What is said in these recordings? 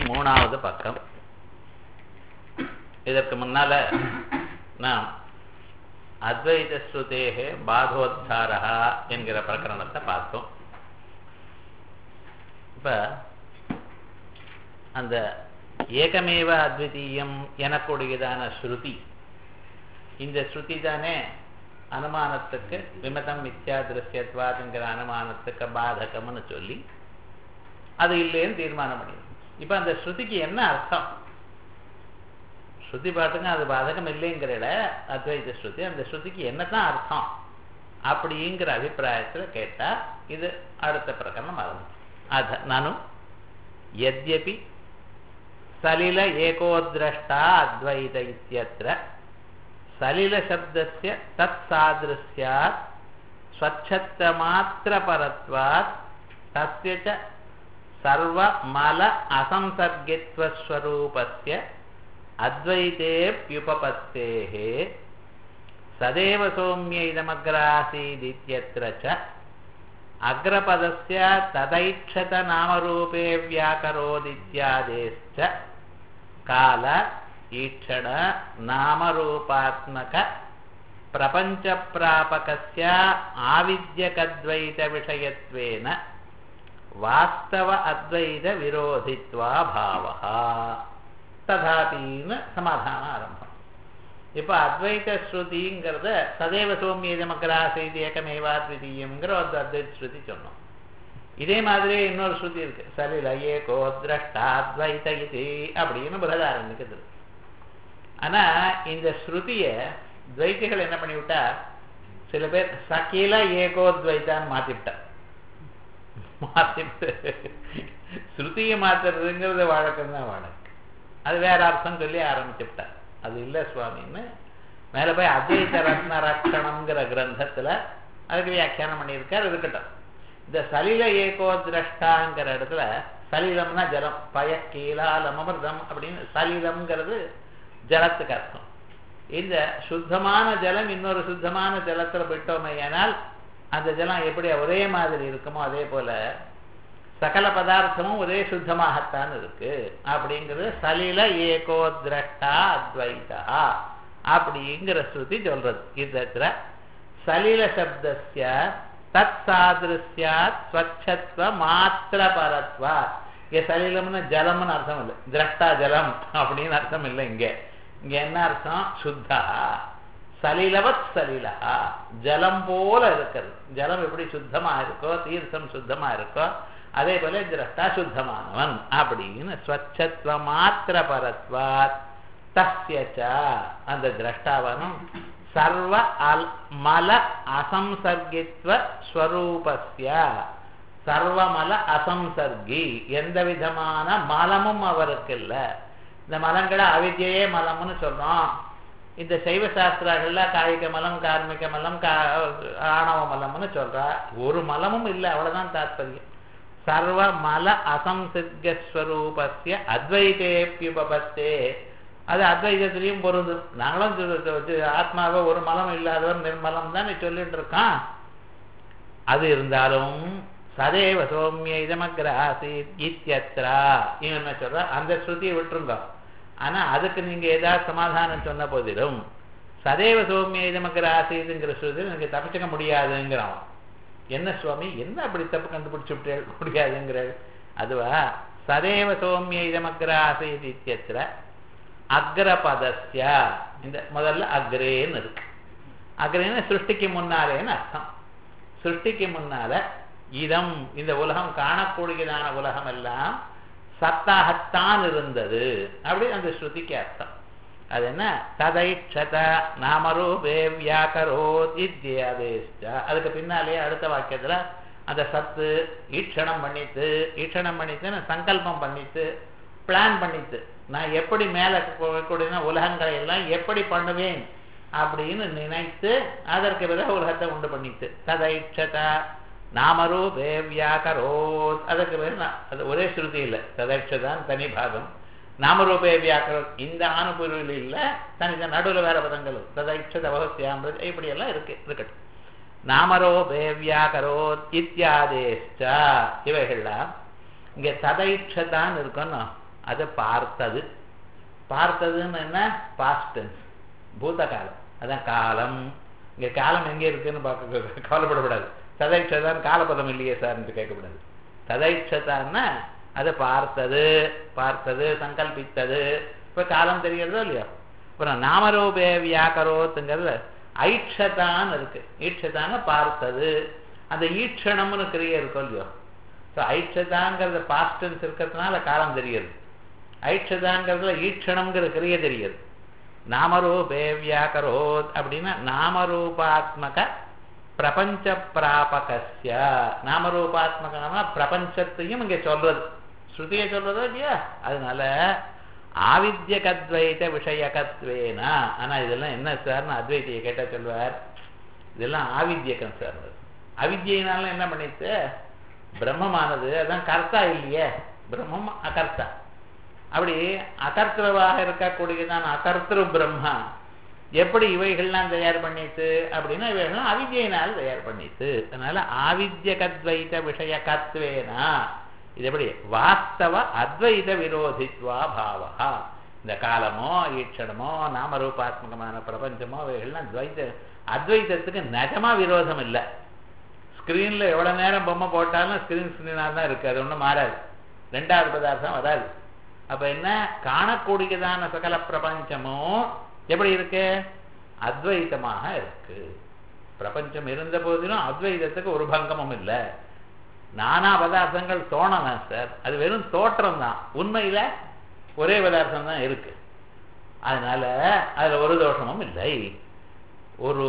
மூணாவது பக்கம் இதற்கு முன்னால நாம் அத்வைத ஸ்ருதேகே பாதோத்தாரா என்கிற பிரகரணத்தை பார்த்தோம் இப்ப அந்த ஏகமேவ அத்விதீயம் எனக்கூடியதான ஸ்ருதி இந்த ஸ்ருதி தானே அனுமானத்துக்கு விமதம் மித்யா திருஷ்யத்வாதுங்கிற அனுமானத்துக்கு பாதகம்னு சொல்லி அது இல்லைன்னு தீர்மானம் பண்ணிடும் இப்ப அந்த ஸ்ருதிக்கு என்ன அர்த்தம் ஸ்ருதி பாட்டுங்க அது பாதகம் இல்லைங்கிறல அத்வைத ஸ்ருதி அந்த ஸ்ருதிக்கு என்னதான் அர்த்தம் அப்படிங்கிற அபிப்பிராயத்துல கேட்டா இது அடுத்த பிரகரணம் ஆகும் அத நானும் यद्यपि सलिल एकोद्रष्टा अद्वैत इत्यत्र सलिलशब्दस्य तत्सादृश्यात् स्वच्छत्वमात्रपरत्वात् तस्य च सर्वमल असंसर्गित्वस्वरूपस्य अद्वैतेऽप्युपपत्तेः सदेव सौम्य इदमग्रासीदित्यत्र च अग्रपदस्य तदैक्षतनामरूपे व्याकरोदित्यादेश्च काल ईक्षण नामरूपात्मक प्रपञ्चप्रापकस्य आविद्यकद्वैतविषयत्वेन वास्तव अद्वैतविरोधित्वाभावः तथापीन समाधान आरम्भम् இப்போ அத்வைத ஸ்ருதிங்கிறத சதேவ சோமியதமக்ராசைது ஏகமேவாத்விதீயம்ங்கிற ஒரு அத்வைத ஸ்ருதி சொன்னோம் இதே மாதிரி இன்னொரு ஸ்ருதி இருக்கு சலில ஏகோ திரஷ்டாத்வைத இது அப்படின்னு பிரதாரண்யக்கு இருக்கு ஆனா இந்த ஸ்ருதிய துவைத்திகள் என்ன பண்ணிவிட்டா சில பேர் சகில ஏகோத்வைத்தான்னு மாத்திவிட்டா மாத்திட்டு ஸ்ருதியை மாத்துறதுங்கிறது வழக்கம் தான் வழக்கு அது வேற அர்த்தம் சொல்லி ஆரம்பிச்சுவிட்டா அது இல்லை சுவாமின்னு மேலே போய் அத்வைத ரத்ன ரட்சணம்ங்கிற கிரந்தத்தில் அதுக்கு வியாக்கியானம் பண்ணியிருக்கார் இருக்கட்டும் இந்த சலில ஏகோ திரஷ்டாங்கிற இடத்துல சலிலம்னா ஜலம் பய கீழாலம் அமிர்தம் அப்படின்னு சலிலம்ங்கிறது ஜலத்துக்கு அர்த்தம் இந்த சுத்தமான ஜலம் இன்னொரு சுத்தமான ஜலத்தில் விட்டோமே ஆனால் அந்த ஜலம் எப்படி ஒரே மாதிரி இருக்குமோ அதே போல சகல பதார்த்தமும் ஒரே சுத்தமாகத்தான் இருக்கு அப்படிங்கிறது சலில ஏகோ திரஷ்டா அத்வைதா அப்படிங்கிற ஸ்ருதி சொல்றது இதுல சலில சப்தஸ்ய தத் சாதிருஷ்யாத் ஸ்வச்சத்வ மாத்திர பரத்வா இங்க சலிலம்னு ஜலம்னு அர்த்தம் இல்லை திரஷ்டா ஜலம் அப்படின்னு அர்த்தம் இல்லை இங்க இங்க என்ன அர்த்தம் சுத்தா சலிலவத் சலிலா ஜலம் போல இருக்கிறது ஜலம் எப்படி சுத்தமா இருக்கோ தீர்த்தம் சுத்தமா இருக்கோ அதே போல திரஷ்டா சுத்தமானவன் அப்படின்னு ஸ்வச்சத்வ மாத்திர பரத்வாத் தஸ்யச்ச அந்த திரஷ்டாவனும் சர்வ அல் மல அசம்சர்கித்வ ஸ்வரூபஸ்ய சர்வமல அசம்சர்கி எந்த விதமான மலமும் அவருக்கு இல்லை இந்த மலங்களை அவித்யே மலம்னு சொல்றோம் இந்த சைவ சாஸ்திரங்கள்ல காய்க மலம் கார்மிக மலம் ஆணவ மலம்னு சொல்றா ஒரு மலமும் இல்லை அவ்வளவுதான் தாத்பரியம் சர்வ மல அசம்சித்கஸ்வரூபஸ்ய அத்வைதேப்பியுபத்தே அது அத்வைதத்திலையும் பொருது நாங்களும் ஆத்மாவை ஒரு மலம் இல்லாதவர் நிர்மலம் தான் சொல்லிட்டு இருக்கான் அது இருந்தாலும் சதேவ சௌமிய இதமக்ர ஆசித் இத்தியத்ரா இவன் என்ன சொல்ற அந்த ஸ்ருதியை விட்டுருங்க ஆனா அதுக்கு நீங்க ஏதாவது சமாதானம் சொன்ன போதிலும் சதேவ சௌமிய இதமக்ர ஆசிதுங்கிற ஸ்ருதி எனக்கு தப்பிச்சுக்க முடியாதுங்கிறான் என்ன சுவாமி என்ன அப்படி தப்பு கண்டுபிடிச்சு விட்டு முடியாதுங்கிற அதுவா சதேவ சௌமிய இதமக்ர ஆசைது இத்தியத்திர அக்ரபதஸ்ய இந்த முதல்ல அக்ரேன்னு இருக்கு அக்ரேன்னு சிருஷ்டிக்கு முன்னாலேன்னு அர்த்தம் சிருஷ்டிக்கு முன்னால இதம் இந்த உலகம் காணக்கூடியதான உலகம் எல்லாம் சத்தாகத்தான் இருந்தது அப்படி அந்த ஸ்ருதிக்கு அர்த்தம் அது என்ன ததைட்சத நாமரூபே வியாக்கரோத் இத்தியாதேஷ்ட அதுக்கு பின்னாலே அடுத்த வாக்கியத்துல அந்த சத்து ஈட்சணம் பண்ணித்து ஈட்சணம் பண்ணித்து சங்கல்பம் பண்ணித்து பிளான் பண்ணித்து நான் எப்படி மேல கூடின உலகங்களை எல்லாம் எப்படி பண்ணுவேன் அப்படின்னு நினைத்து அதற்கு பிறகு உலகத்தை உண்டு பண்ணித்து ததைட்சத நாமரூபே வியாக்கரோத் அதுக்கு பிறகு அது ஒரே ஸ்ருதி இல்லை ததைட்சதான் தனி பாகம் நாமரூபே வியாக்கரம் இந்த ஆணுபூர்வில் இல்லை தனி நடுவில் வேற பதங்கள் ததைட்சத பகவத்யாமிரத் இப்படி எல்லாம் இருக்கு இருக்கட்டும் நாமரோபே வியாக்கரோத் இத்தியாதேஷ்ட இவைகள்லாம் இங்க ததைட்சதான் இருக்கணும் அது பார்த்தது பார்த்ததுன்னு என்ன பாஸ்ட் டென்ஸ் பூத காலம் அதான் காலம் இங்க காலம் எங்க இருக்குன்னு பார்க்க கவலைப்படக்கூடாது ததைட்சதான் காலபதம் இல்லையே சார்ன்னு கேட்கக்கூடாது ததைட்சதான்னா அதை பார்த்தது பார்த்தது சங்கல்பித்தது இப்ப காலம் தெரியறதோ இல்லையோ அப்புறம் நாமரூபே வியாக்கரோத்துங்கிறது ஐட்சதான் இருக்கு ஈட்சதான பார்த்தது அந்த ஈட்சணம்னு கிரியை இருக்கும் இல்லையோ ஸோ ஐட்சதாங்கிறது பாஸ்டன்ஸ் இருக்கிறதுனால காலம் தெரியுது ஐட்சதாங்கிறதுல ஈட்சணம்ங்கிற கிரியை தெரியுது நாமரூபே வியாக்கரோத் அப்படின்னா நாமரூபாத்மக பிரபஞ்ச பிராபகஸ்ய நாமரூபாத்மகனா பிரபஞ்சத்தையும் இங்க சொல்றது ஸ்ருதியை சொல்றதோ இல்லையா அதனால ஆவித்யகத்வைத விஷயகத்வேனா ஆனா இதெல்லாம் என்ன சார்னு அத்வைத்தியை கேட்டா சொல்வார் இதெல்லாம் ஆவித்யகம் சார் அவித்யினால என்ன பண்ணிச்சு பிரம்மமானது அதான் கர்த்தா இல்லையே பிரம்மம் அகர்த்தா அப்படி அகர்த்தவாக இருக்கக்கூடியதான் அகர்த்திரு பிரம்மா எப்படி இவைகள்லாம் தயார் பண்ணிட்டு அப்படின்னா இவைகள்லாம் அவித்யினால் தயார் பண்ணிட்டு அதனால ஆவித்யகத்வைத விஷயகத்வேனா இது எப்படி வாஸ்தவ அத்வைத விரோதித்வா பாவா இந்த காலமோ ஈட்சணமோ நாமரூபாத்மகமான பிரபஞ்சமோ இவைகள்லாம் துவைத அத்வைதத்துக்கு நிஜமா விரோதம் இல்லை ஸ்கிரீன்ல எவ்வளவு நேரம் பொம்மை போட்டாலும் ஸ்கிரீன் ஸ்கிரீனாக தான் இருக்கு அது ஒன்றும் மாறாது ரெண்டாவது பதார்த்தம் வராது அப்ப என்ன காணக்கூடியதான சகல பிரபஞ்சமும் எப்படி இருக்கு அத்வைத்தமாக இருக்கு பிரபஞ்சம் இருந்த போதிலும் அத்வைதத்துக்கு ஒரு பங்கமும் இல்லை நானா பதார்த்தங்கள் தோணலாம் சார் அது வெறும் தோற்றம் தான் உண்மையில ஒரே பதார்த்தம் தான் இருக்கு அதனால அதுல ஒரு தோஷமும் இல்லை ஒரு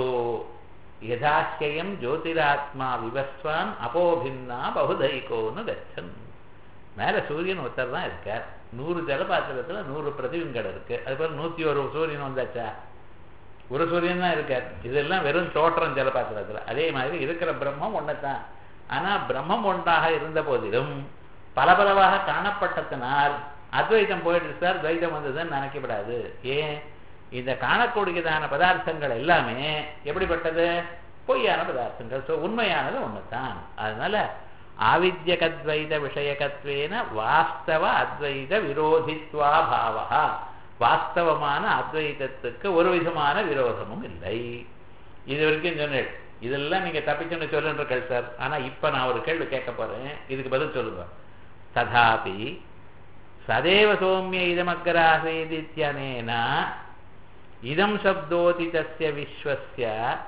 யதாக்கியம் ஜோதிராத்மா விவஸ்வான் அபோபின்னா பகுதைகோன்னு கச்சன் மேல சூரியன் ஒருத்தர் தான் இருக்கார் நூறு ஜலபாத்திரத்துல நூறு பிரதிபிங்கடம் இருக்கு அது போல நூத்தி ஒரு சூரியன் வந்தாச்சா ஒரு சூரியன் தான் இருக்கார் இதெல்லாம் வெறும் தோற்றம் ஜலபாத்திரத்துல அதே மாதிரி இருக்கிற பிரம்மம் ஒண்ணுதான் ஆனா பிரம்மம் ஒன்றாக இருந்த போதிலும் பலபலவாக காணப்பட்டதனால் அத்வைதம் போயிட்டு சார் துவைதம் வந்ததுன்னு நினைக்கப்படாது ஏன் இந்த காணக்கூடியதான பதார்த்தங்கள் எல்லாமே எப்படிப்பட்டது பொய்யான பதார்த்தங்கள் ஸோ உண்மையானது ஒண்ணுதான் அதனால ஆவித்யகத்வைத விஷயகத்வேன வாஸ்தவ அத்வைத விரோதித்வா பாவா வாஸ்தவமான அத்வைதத்துக்கு ஒரு விதமான விரோதமும் இல்லை இது வரைக்கும் சொன்னேன் இதெல்லாம் நீங்க தப்பிச்சுன்னு சொல்லுன்றீர்கள் சார் ஆனா இப்ப நான் ஒரு கேள்வி கேட்க போறேன் இதுக்கு பதில் சொல்லுங்க ததாபி சதேவ சௌமிய இதமக்கராசேதித்யனேன இதம் சப்தோதி தஸ்ய விஸ்வஸ்ய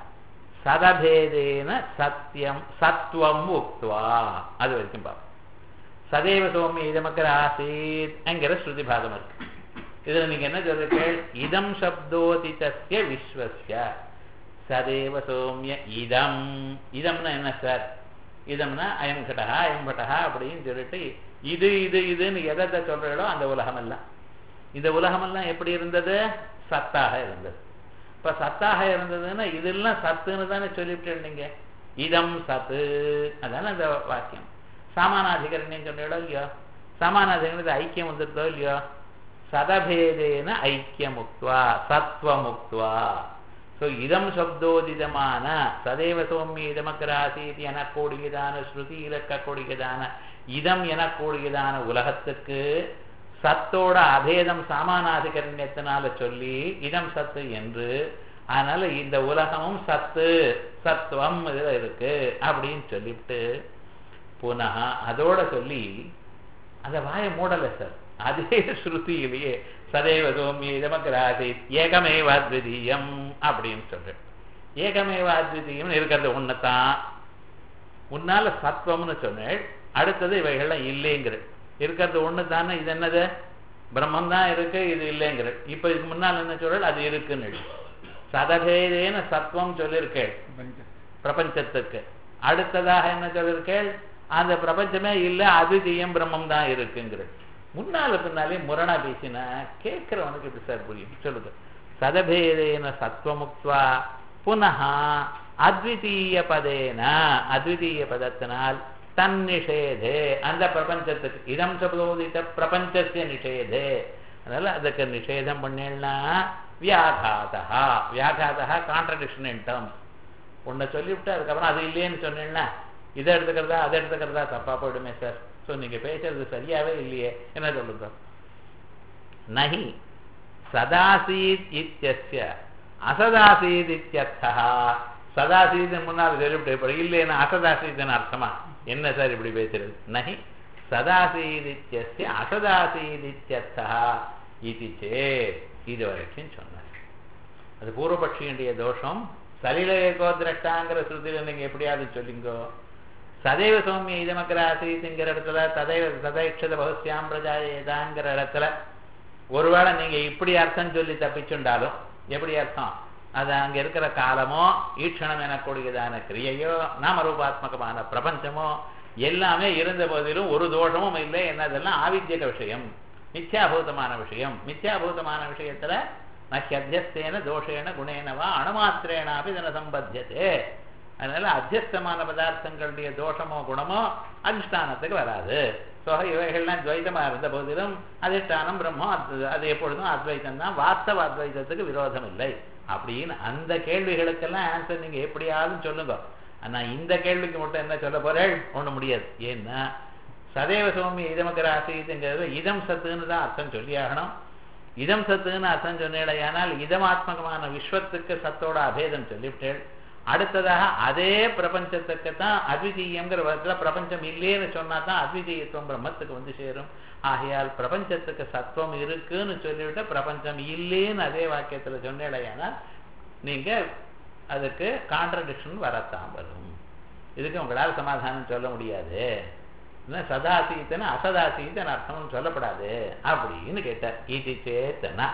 சதபேதேன சத்தியம் சத்வம் உக்துவா அது வரைக்கும் பார்ப்போம் சதேவ சௌமிய இதமக்கர ஆசீத் என்கிற ஸ்ருதி பாகம் இருக்கு இதுல நீங்க என்ன சொல்றீர்கள் இதம் சப்தோதி தஸ்ய விஸ்வஸ்ய சதேவ சௌமிய இதம் இதம்னா என்ன சார் இதம்னா அயம் கடகா அயம் பட்டகா அப்படின்னு சொல்லிட்டு இது இது இதுன்னு எதை சொல்றீங்களோ அந்த உலகம் எல்லாம் இந்த உலகம் எல்லாம் எப்படி இருந்தது சத்தாக இருந்தது இப்ப சத்தாக இருந்ததுன்னா இதெல்லாம் சத்துன்னு தானே சொல்லிவிட்டு இருந்தீங்க இதம் சத்து அதான அந்த வாக்கியம் சாமானாதிகரணியம் சொன்னீங்களோ இல்லையோ சாமானாதிகரணத்து ஐக்கியம் வந்துருதோ இல்லையோ சதபேதேன ஐக்கியமுக்துவா சத்வமுக்துவா ஸோ இதம் சப்தோதிதமான சதேவ சௌமிய இதமக்கராசீத் எனக்கூடியதான ஸ்ருதி இலக்கக்கூடியதான இதம் எனக்கூடியதான உலகத்துக்கு சத்தோட அபேதம் சாமானாதிகரண்யத்தினால சொல்லி இதம் சத்து என்று அதனால இந்த உலகமும் சத்து சத்துவம் இதுல இருக்கு அப்படின்னு சொல்லிவிட்டு புனக அதோட சொல்லி அந்த வாயை மூடலை சார் அதே ஸ்ருதியிலேயே சதைவ சோமி இதமக்கராசி ஏகமேவாத்விதீயம் அப்படின்னு சொல்றேன் ஏகமேவாத்விதீயம் இருக்கிறது ஒண்ணுதான் உன்னால சத்வம்னு சொன்னேன் அடுத்தது இவைகள்லாம் இல்லைங்கிற இருக்கிறது ஒண்ணு தானே இது என்னது பிரம்மம் தான் இருக்கு இது இல்லைங்கிற இப்ப இதுக்கு முன்னால் என்ன சொல்ற அது இருக்குன்னு சதபேதேன சத்வம் சொல்லியிருக்கேள் பிரபஞ்சத்துக்கு அடுத்ததாக என்ன சொல்லியிருக்கேள் அந்த பிரபஞ்சமே இல்லை அதிதீயம் பிரம்மம் தான் இருக்குங்கிற முன்னால பின்னாலே முரணா பேசினா கேட்கிறவனுக்கு எப்படி சார் புரியும் சொல்லுது சதபேதேன சத்வமுக்துவா புனः அத்விதீய பதேன அத்விதீய பதத்தினால் தன் நிஷேதே அந்த பிரபஞ்சத்துக்கு இதம் சபதோதித்த பிரபஞ்சத்திய நிஷேதே அதனால அதுக்கு நிஷேதம் பண்ணேன்னா வியாகாதா வியாகாதா கான்ட்ரடிக்ஷன் இன் டேர்ம்ஸ் உன்னை சொல்லிவிட்டு அதுக்கப்புறம் அது இல்லையேன்னு சொன்னேன்னா இதை எடுத்துக்கிறதா அதை எடுத்துக்கிறதா தப்பா போயிடுமே சார் ஸோ நீங்க பேசுறது சரியாவே இல்லையே என்ன சொல்லுங்க நஹி சதாசீத் இத்தியஸ்ய அசதாசீத் இத்தியர்த்தா சதாசீத் முன்னால் சொல்லிவிட்டு இப்போ இல்லைன்னா அசதாசீதன் அர்த்தமா என்ன சார் இப்படி பேசுறது நஹி சதாசீத் இத்தியஸ்ய அசதாசீத் இத்தியர்த்தா இது சேத் இது வரைக்கும் சொன்னார் அது பூர்வபட்சியுடைய தோஷம் சலில ஏகோ திரஷ்டாங்கிற ஸ்ருதியில் நீங்க எப்படியாவது சொல்லிங்கோ சதைவ சௌமிய இதமக்கிற ஆசிரியத்துங்கிற இடத்துல ததைவ சதைக்ஷத பகுஸ்யாம் பிரஜா ஏதாங்கிற இடத்துல ஒருவேளை நீங்க இப்படி அர்த்தம் சொல்லி தப்பிச்சுண்டாலும் எப்படி அர்த்தம் அது அங்க இருக்கிற காலமோ ஈட்சணம் எனக்கூடியதான கிரியையோ நாமரூபாத்மகமான பிரபஞ்சமோ எல்லாமே இருந்த போதிலும் ஒரு தோஷமும் இல்லை என்னதெல்லாம் ஆவித்யக விஷயம் மித்யாபூதமான விஷயம் மித்யாபூதமான விஷயத்துல நஹ்யத்தியஸ்தேன தோஷேன குணேனவா அணுமாத்திரேனாபி இதன சம்பத்தியதே அதனால அத்தியஸ்தமான பதார்த்தங்களுடைய தோஷமோ குணமோ அதிஷ்டானத்துக்கு வராது ஸோ இவைகள்லாம் துவைதமா இருந்த போதிலும் அதிஷ்டானம் பிரம்மம் அது- அது எப்பொழுதும் அத்வைதம் தான் வாஸ்தவ அத்வைதத்துக்கு விரோதம் இல்லை அப்படின்னு அந்த கேள்விகளுக்கெல்லாம் ஆன்சர் நீங்க எப்படியாவது சொல்லுங்க ஆனா இந்த கேள்விக்கு மட்டும் என்ன சொல்ல போறேன் ஒண்ணு முடியாது ஏன்னா சதேவ சௌமிய இதமக்கிற ஆசைங்கிறது இதம் சத்துன்னு தான் அர்த்தம் சொல்லியாகணும் இதம் சத்துன்னு அர்த்தம் சொன்னேடையானால் இதமாத்மகமான விஸ்வத்துக்கு சத்தோட அபேதம் சொல்லிவிட்டேன் அடுத்ததாக அதே பிரபஞ்சத்துக்கு தான் அத்விதீயங்கிற விதத்துல பிரபஞ்சம் இல்லைன்னு சொன்னா தான் அத்விதீயத்துவம் பிரம்மத்துக்கு வந்து சேரும் ஆகையால் பிரபஞ்சத்துக்கு சத்துவம் இருக்குன்னு சொல்லிவிட்டு பிரபஞ்சம் இல்லைன்னு அதே வாக்கியத்துல சொன்னேடையானால் நீங்க அதுக்கு கான்ட்ரடிக்ஷன் வரத்தான் வரும் இதுக்கு உங்களால் சமாதானம் சொல்ல முடியாது என்ன சதாசீத்தன அசதாசீத்தன் அர்த்தம் சொல்லப்படாது அப்படின்னு கேட்டார் இது சேத்தனா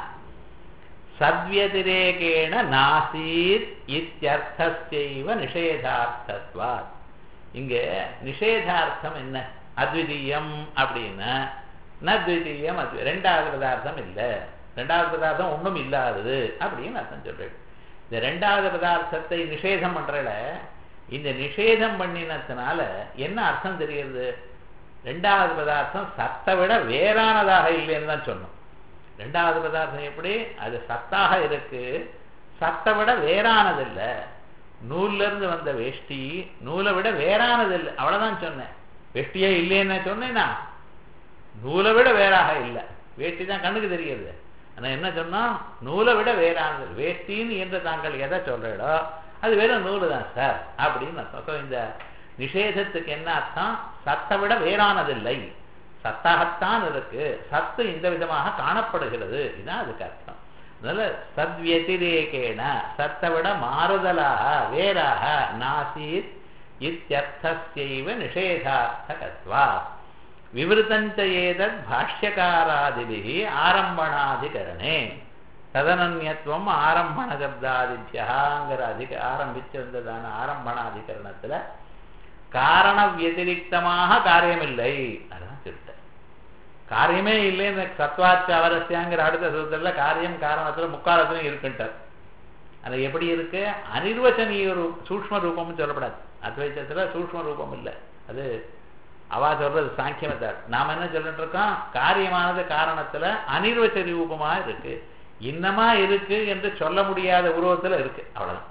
சத்வதிரேகேண நாசீத் இத்தியர்த்தஸ்யைவ நிஷேதார்த்தத்வாத் இங்க நிஷேதார்த்தம் என்ன அத்விதீயம் அப்படின்னா நத்விதீயம் அத்வி ரெண்டாவது பதார்த்தம் இல்லை ரெண்டாவது பதார்த்தம் ஒண்ணும் இல்லாதது அப்படின்னு அர்த்தம் சொல்றேன் இந்த ரெண்டாவது பதார்த்தத்தை நிஷேதம் பண்றல இந்த நிஷேதம் பண்ணினதுனால என்ன அர்த்தம் தெரிகிறது ரெண்டாவது பதார்த்தம் சத்தை விட வேறானதாக இல்லைன்னு தான் சொன்னோம் ரெண்டாவது பதார்த்தம் எப்படி அது சத்தாக இருக்கு சத்தை விட வேறானது இல்ல நூல்ல இருந்து வந்த வேஷ்டி நூலை விட வேறானது இல்லை அவ்வளவுதான் சொன்னேன் வேஷ்டியே இல்லைன்னு சொன்னேன்னா நூலை விட வேறாக இல்லை வேஷ்டி தான் கண்ணுக்கு தெரிகிறது ஆனா என்ன சொன்னா நூலை விட வேறானது வேஷ்டின்னு என்று தாங்கள் எதை சொல்றீடோ அது வெறும் நூலு தான் சார் அப்படின்னு அர்த்தம் So, இந்த நிஷேதத்துக்கு என்ன அர்த்தம் சத்தை விட வேறானதில்லை சத்தாகத்தான் இருக்கு சத்து இந்த விதமாக காணப்படுகிறது இதுதான் அதுக்கு அர்த்தம் அதனால சத்வதிரேகேன சத்தை விட மாறுதலாக வேறாக நாசீத் இத்தியர்த்தஸ்யைவ நிஷேதார்த்தகத்வா விவருத்தஞ்ச ஏதத் பாஷ்யகாராதிபிः ஆரம்பணாதிகரணே ததனன்யத்துவம் ஆரம்பண சப்தாதிபியங்கிற அதிக ஆரம்பிச்சிருந்ததான ஆரம்பணாதிகரணத்துல காரண வியதிரிக்தமாக காரியமில்லை அதான் சொல்லிட்டேன் காரியமே இல்லைன்னு சத்வாச்ச அவரஸ்யாங்கிற அடுத்த சூத்திரத்துல காரியம் காரணத்துல முக்காலத்திலும் இருக்குன்ட்டார் அது எப்படி இருக்கு அனிர்வச்சனீய ரூ சூக்ம ரூபம்னு சொல்லப்படாது அத்வைத்தத்துல சூக்ம ரூபம் இல்லை அது அவா சொல்றது சாங்கியமத்தார் நாம என்ன சொல்லிட்டு இருக்கோம் காரியமானது காரணத்துல அனிர்வச்ச ரூபமா இருக்கு இன்னமா இருக்கு என்று சொல்ல முடியாத உருவத்துல இருக்கு அவ்வளவுதான்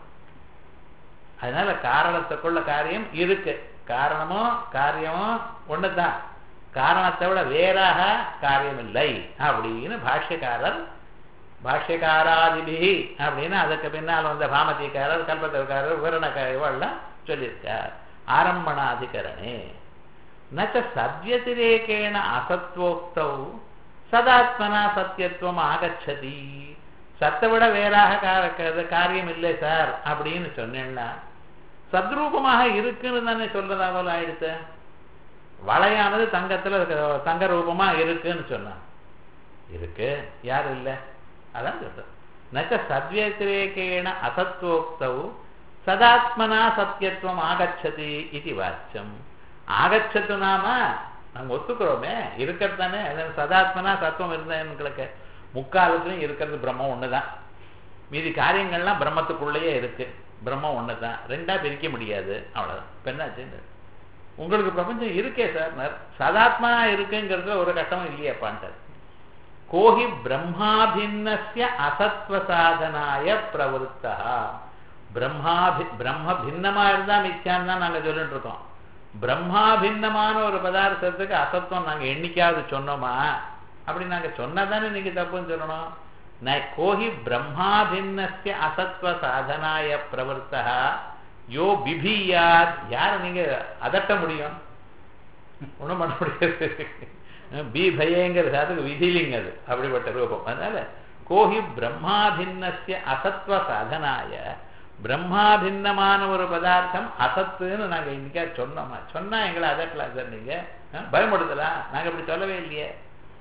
அதனால காரணத்துக்குள்ள காரியம் இருக்கு காரணமோ காரியமோ ஒண்ணுதான் காரணத்தை விட வேறாக காரியம் இல்லை அப்படின்னு பாஷ்யக்காரர் பாஷ்யக்காராதிபி அப்படின்னு அதுக்கு பின்னால் வந்த பாமதிக்காரர் கல்பத்தக்காரர் விவரணக்காரெல்லாம் சொல்லியிருக்கார் ஆரம்பணாதிகரணே நச்ச சத்யதிரேகேண அசத்வோக்தௌ சதாத்மனா சத்தியத்துவம் ஆகச்சதி சத்தை விட வேறாக கா- காரியம் இல்லை சார் அப்படின்னு சொன்னேன்னா சத்ரூபமாக இருக்குன்னு தானே சொல்றதா போல ஆயிடுச்சு வளையானது தங்கத்துல இருக்க- தங்க ரூபமா இருக்குன்னு சொன்னான் இருக்கு யாரும் இல்ல அதான் சொல்றேன் நச்ச சத்வத்திரேகேண அசத்வோக்தௌ சதாத்மனா சத்தியத்துவம் ஆகச்சதி இது வாச்சியம் ஆகச்சத்து நாம நாங்க ஒத்துக்கிறோமே இருக்கிறது தானே அதாவது சதாத்மனா சத்துவம் இருந்தா எங்களுக்கு முக்காலத்திலும் இருக்கிறது பிரம்மம் ஒண்ணுதான் மீதி காரியங்கள்லாம் பிரம்மத்துக்குள்ளேயே இருக்கு பிரம்மம் ஒண்ணுதான் ரெண்டா பிரிக்க முடியாது அவ்வளவுதான் இப்ப என்னாச்சு உங்களுக்கு பிரபஞ்சம் இருக்கே சார் சதாத்மா இருக்குங்கிறது ஒரு கட்டமும் இல்லையாப்பான்ட்டார் கோஹி பிரம்மாபின்னஸ்ய அசத்வ சாதனாய பிரவருத்தா பிரம்மாபி பிரம்ம பின்னமா இருந்தா மித்யான்னு தான் நாங்க சொல்லிட்டு இருக்கோம் பிரம்மா பின்னமான ஒரு பதார்த்தத்துக்கு அசத்துவம் நாங்க என்னைக்காவது சொன்னோமா அப்படி நாங்க சொன்னா தானே நீங்க தப்புன்னு சொல்லணும் ந கோஹி பிரம்மாபின்னஸ்ய அசத்வ சாதனாய பிரவருத்தா யோ பிபியாத் யார நீங்க அதட்ட முடியும் ஒண்ணும் பண்ண முடியாது பி பயங்கிற அதுக்கு விதிலிங்க அது அப்படிப்பட்ட ரூபம் அதனால கோஹி பிரம்மாபின்னஸ்ய அசத்வ சாதனாய பிரம்மாபின்னமான ஒரு பதார்த்தம் அசத்துன்னு நாங்க இன்னைக்கா சொன்னோமா சொன்னா எங்களை அதட்டலாம் சார் நீங்க அஹ், பயமுடுத்தலாம் நாங்க இப்படி சொல்லவே இல்லையே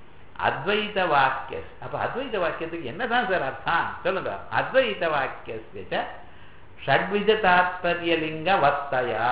அத்வைத வாக்கிய அப்ப அத்வைத வாக்கியத்துக்கு என்னதான் சார் அர்த்தம் சொல்லுங்க அத்வைத வாக்கிய ஷட்வித தாத்பரிய லிங்க வஸ்தயா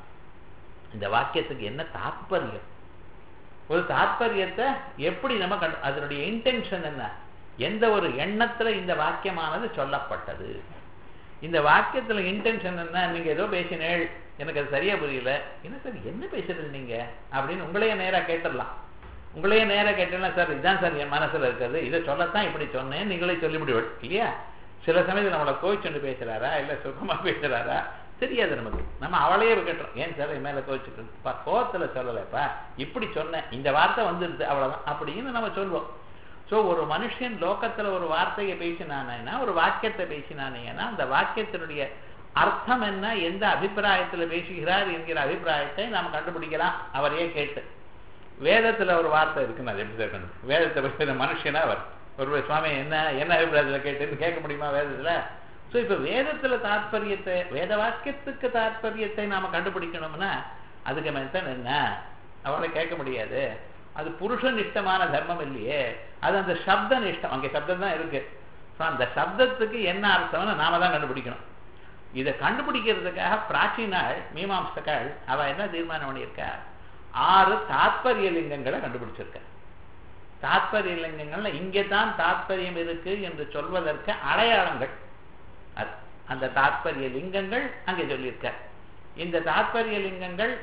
இந்த வாக்கியத்துக்கு என்ன தாத்பரியம் ஒரு தாத்பரியத்தை எப்படி நம்ம கண்டு அதனுடைய இன்டென்ஷன் என்ன எந்த ஒரு எண்ணத்துல இந்த வாக்கியமானது சொல்லப்பட்டது இந்த வாக்கியத்துல இன்டென்ஷன் என்ன நீங்க ஏதோ பேசினேள் எனக்கு அது சரியா புரியல என்ன சார் என்ன பேசுறது நீங்க அப்படின்னு உங்களையே நேரா கேட்டுடலாம் உங்களையே நேரா கேட்டலாம் சார் இதுதான் சார் என் மனசுல இருக்கிறது இதை சொல்லத்தான் இப்படி சொன்னேன் நீங்களே சொல்லிவிடுவீள் இல்லையா சில சமயத்தில் நம்மளை கோவிச்சுண்டு பேசுறாரா இல்ல சுகமா பேசுறாரா தெரியாது நமக்கு நம்ம அவளையே கேட்டுறோம் ஏன் சார் என் மேல கோவிச்சுட்டு கோவத்துல சொல்லலைப்பா இப்படி சொன்னேன் இந்த வார்த்தை வந்துருது அவ்வளவுதான் அப்படின்னு நம்ம சொல்லுவோம் சோ ஒரு மனுஷன் லோகத்துல ஒரு வார்த்தையை பேசினானேன்னா ஒரு வாக்கியத்தை பேசினானேன்னா அந்த வாக்கியத்தினுடைய அர்த்தம் என்ன எந்த அபிப்பிராயத்துல பேசுகிறார் என்கிற அபிப்பிராயத்தை நாம் கண்டுபிடிக்கலாம் அவரையே கேட்டு வேதத்துல ஒரு வார்த்தை இருக்குன்னு அது எப்படி சார் கண்டு வேதத்தை பேசுற மனுஷனா அவர் ஒரு சுவாமி என்ன என்ன அபிப்பிராயத்துல கேட்டுன்னு கேட்க முடியுமா வேதத்துல சோ இப்ப வேதத்துல தாற்பயத்தை வேத வாக்கியத்துக்கு தாற்பயத்தை நாம கண்டுபிடிக்கணும்னா அதுக்கு மெத்தன் என்ன அவளை கேட்க முடியாது அது புருஷ நிஷ்டமான தர்மம் இல்லையே அது அந்த சப்த நிஷ்டம் அங்கே சப்தம் தான் இருக்கு So, அந்த சப்தத்துக்கு என்ன அர்த்தம்னு நாம தான் கண்டுபிடிக்கணும் இதை கண்டுபிடிக்கிறதுக்காக பிராச்சீனாள் மீமாம்சக்காள் அவ என்ன தீர்மானம் பண்ணியிருக்கா ஆறு தாத்பரிய லிங்கங்களை கண்டுபிடிச்சிருக்க தாத்பரிய லிங்கங்கள்ல இங்கே தான் தாத்பரியம் இருக்கு என்று சொல்வதற்கு அடையாளங்கள் அது அந்த தாத்பரிய லிங்கங்கள் அங்கே சொல்லியிருக்க இந்த தாத்பரிய லிங்கங்கள்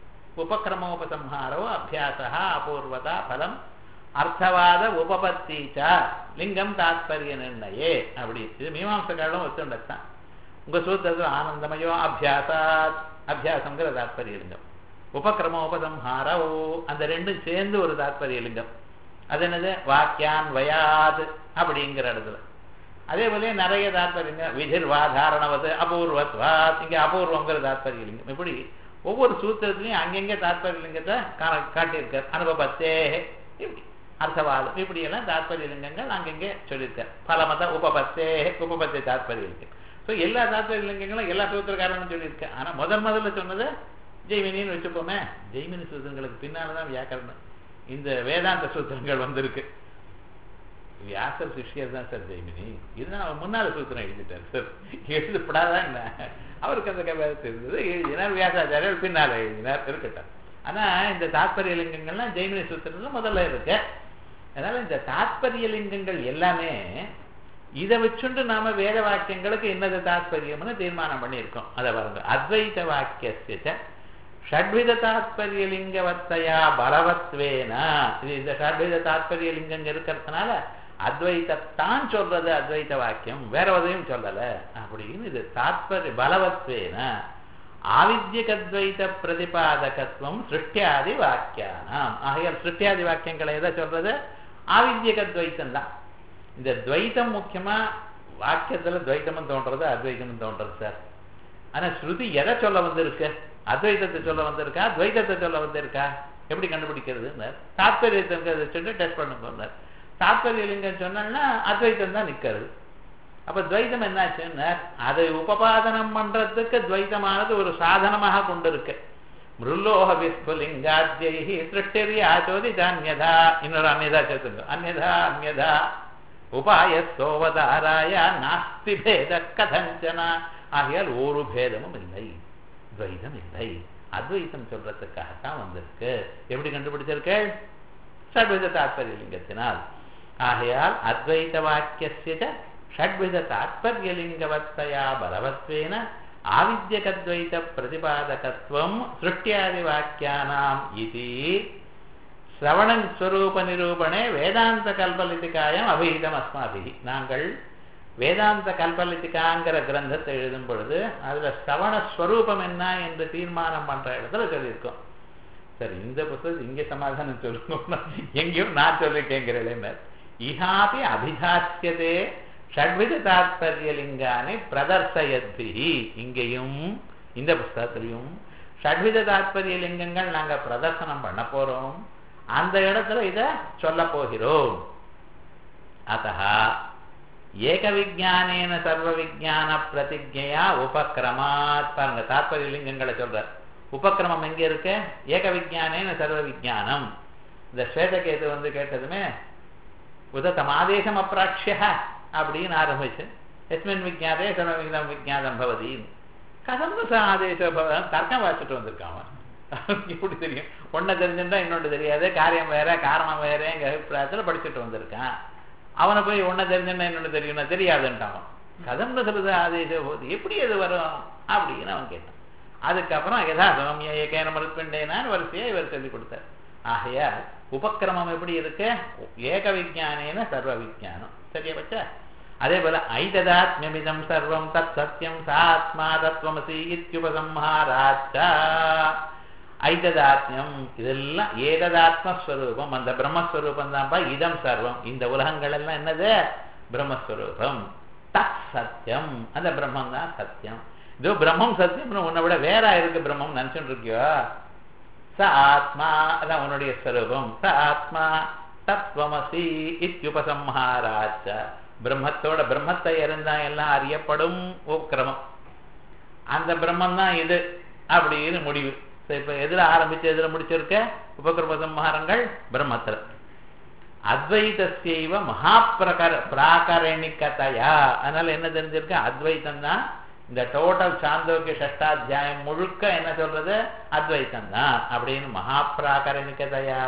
உபக்கிரமோபசம்ஹாரோ அபியாசா அபூர்வதா பலம் அர்த்தவாத உபபத்தி ச லிங்கம் தாத்பரிய நிர்ணயே அப்படி இது மீமாம்சக்காலும் வச்சுண்டத்தான் உங்க சூத்திரத்தில் ஆனந்தமயோ அபியாசாத் அபியாசங்கிற தாத்பரிய லிங்கம் உபக்கிரமோபசம்ஹாரோ அந்த ரெண்டும் சேர்ந்து ஒரு தாத்பரிய லிங்கம் அது என்னது வாக்கியான் வயாது அப்படிங்கிற இடத்துல அதே போல நிறைய தாத்பரியம் விதிர்வா தாரணவது அபூர்வத்வாத் இங்க அபூர்வங்கிற தாத்பரிய லிங்கம் இப்படி ஒவ்வொரு சூத்திரத்திலையும் அங்கங்க தாத்பரிய லிங்கத்தை கா- காட்டியிருக்கார் அனுபவத்தே இப்படி அர்த்தவாதம் இப்படி எல்லாம் தாத்பரிய லிங்கங்கள் அங்கங்கே சொல்லியிருக்கார் பலமத உபபத்தே உபபத்தே தாத்பரிய லிங்கம் ஸோ எல்லா தாத்பரிய லிங்கங்களும் எல்லா சூத்திரக்காரனும் சொல்லியிருக்கேன் ஆனா முதல் முதல்ல சொன்னது ஜெய்மினின்னு வச்சுப்போமே ஜெய்மினி சூத்திரங்களுக்கு பின்னால்தான் வியாக்கரணம் இந்த வேதாந்த சூத்திரங்கள் வந்திருக்கு வியாசர் சிஷ்யர் தான் சார் ஜெய்மினி இதுதான் அவர் முன்னால சூத்திரம் எழுதிட்டார் சார் எழுதப்படாதான் என்ன அவருக்கு அந்த கதை தெரிஞ்சது எழுதினார் வியாசாச்சாரியர் பின்னால எழுதினார் இருக்கட்டும் ஆனா இந்த தாத்பரிய லிங்கங்கள்லாம் ஜெய்மினி சூத்திரத்துல முதல்ல இருக்கு அதனால இந்த தாத்பரிய லிங்கங்கள் எல்லாமே இதை வச்சுண்டு நாம வேத வாக்கியங்களுக்கு என்னது தாத்பரியம்னு தீர்மானம் பண்ணியிருக்கோம் அதை பாருங்க அத்வைத வாக்கிய ஷட்வித தாத்பரிய லிங்கவத்தையா பலவத்வேனா இது இந்த ஷட்வித தாத்பரிய லிங்கங்க இருக்கிறதுனால அத்வைத்தான் சொல்றது அத்வைத வாக்கியம் வேற எதையும் சொல்லல அப்படின்னு இது தாத்பரிய பலவத்வேன ஆவித்யகத்வைத பிரதிபாதகத்துவம் சிருஷ்டியாதி வாக்கியானாம் ஆகையால் சிருஷ்டியாதி வாக்கியங்களை எதை சொல்றது ஆவித்யகத்வைத்தம் தான் இந்த துவைத்தம் முக்கியமா வாக்கியத்துல துவைத்தமும் தோன்றது அத்வைத்தமும் தோன்றது சார் ஆனா ஸ்ருதி எதை சொல்ல வந்திருக்கு அத்வைதத்தை சொல்ல வந்திருக்கா துவைதத்தை சொல்ல வந்திருக்கா எப்படி கண்டுபிடிக்கிறது தாத்பரியத்தை சொல்லி டெஸ்ட் பண்ணுங்க தாத்பரிய லிங்கம் சொன்னா அத்வைத்தம் தான் நிக்கிறது அப்ப துவைதம் என்னாச்சுன்னா அதை உபபாதனம் பண்றதுக்கு துவைதமானது ஒரு சாதனமாக கொண்டிருக்கு மிருல்லோக விஸ்புலிங்காத்யி திருஷ்டரியா சோதிதான்யதா இன்னொரு அந்நியதா சேர்த்துங்க அந்நியதா அந்நியதா உபாய சோவதாராய நாஸ்தி பேத கதஞ்சனா ஆகையால் ஒரு பேதமும் இல்லை துவைதம் இல்லை அத்வைத்தம் சொல்றதுக்காகத்தான் வந்திருக்கு எப்படி கண்டுபிடிச்சிருக்கேள் ஷட்வித தாத்பரிய லிங்கத்தினால் ஆகையால் அத்வைத வாக்கிய ஷட்வித தாத்பரிய லிங்கவத்தையா பலவத்வேன ஆவித்யகத்வைத பிரதிபாதகத்துவம் சிருஷ்டியாதி வாக்கியானாம் இது சிரவணன் ஸ்வரூப நிரூபணே வேதாந்த கல்பலிதிகாயம் அபிஹிதம் அஸ்மாபிகி நாங்கள் வேதாந்த கல்பலிதிகாங்கிற கிரந்தத்தை எழுதும் பொழுது அதுல சிரவண ஸ்வரூபம் என்ன என்று தீர்மானம் பண்ற இடத்துல சொல்லியிருக்கோம் சார் இந்த புத்தகம் இங்க சமாதானம் சொல்லுங்க எங்கேயும் நான் சொல்லிட்டேங்கிறேன் இஹாபி அபிதாசியதே ஷட்வித தாத்பரியலிங்கானை பிரதர்சயத்பிஹி இங்கேயும் இந்த புஸ்தகத்திலையும் ஷட்வித தாத்பரிய லிங்கங்கள் நாங்க பிரதர்சனம் பண்ண போறோம் அந்த இடத்துல இத சொல்ல போகிறோம் அத்தா ஏக விஜானேன சர்வ விஜான பிரதிஜையா உபக்கிரமாத் பாருங்க தாத்பரிய லிங்கங்களை சொல்ற உபக்கிரமம் எங்க இருக்கு ஏக விஜானேன சர்வ விஜானம் இந்த ஸ்வேதகேது வந்து கேட்டதுமே உதத்தம் ஆதேசம் அப்பிராட்சிய அப்படின்னு ஆரம்பிச்சு எஸ்மின் விஜாதே சர்வ விஜானம் விஜாதம் பவதி கதம்பு ஆதேச தர்க்கம் வாசிட்டு வந்திருக்கான் எப்படி தெரியும் ஒன்றை தெரிஞ்சுட்டா இன்னொன்று தெரியாது காரியம் வேற காரணம் வேற எங்க அபிப்பிராயத்தில் படிச்சுட்டு வந்திருக்கான் அவனை போய் ஒன்றை தெரிஞ்சுன்னா இன்னொன்று தெரியும்னா தெரியாதுன்ட்டான் கதம்பு சொல்றது ஆதேச போது எப்படி அது வரும் அப்படின்னு அவன் கேட்டான் அதுக்கப்புறம் யதா சௌமிய ஏகேன மறுப்பிண்டேனான்னு வரிசையா இவர் சொல்லி கொடுத்தார் ஆகையால் உபக்கிரமம் எப்படி இருக்கு ஏக விஜானேன சர்வ விஜானம் சரியா பச்சா அதே போல ஐததாத்மியமிதம் சர்வம் தத் சத்தியம் சாத்மா தத்துவமசி இத்யுபசம்ஹாராச்சா ஐததாத்மியம் இதெல்லாம் ஏததாத்மஸ்வரூபம் அந்த பிரம்மஸ்வரூபம் தான்ப்பா இதம் சர்வம் இந்த உலகங்கள் எல்லாம் என்னது பிரம்மஸ்வரூபம் தத் சத்தியம் அந்த பிரம்மம் தான் சத்தியம் இதோ பிரம்மம் சத்தியம்னு உன்னை விட வேற இருக்கு பிரம்மம் நினைச்சுட்டு இருக்கியோ ச ஆத்மா அதான் உன்னுடைய ஸ்வரூபம் ச ஆத்மா தத்துவமசி இத்யுபசம்ஹாராச்ச பிரம்மத்தோட பிரம்மத்தை இருந்தா எல்லாம் அறியப்படும் உக்கிரமம் அந்த பிரம்மம் தான் இது அப்படின்னு முடிவு இப்ப எதுல ஆரம்பிச்சு எதுல முடிச்சிருக்க உபக்கிரம சம்ஹாரங்கள் பிரம்மத்துல அத்வைதசைவ மகாபிரகர பிராகரணிக்கதையா அதனால என்ன தெரிஞ்சிருக்கு அத்வைத்தம் தான் இந்த டோட்டல் சாந்தோக்கிய சஷ்டாத்தியாயம் முழுக்க என்ன சொல்றது அத்வைத்தம் தான் அப்படின்னு மகாபிராகரணிக்கதையா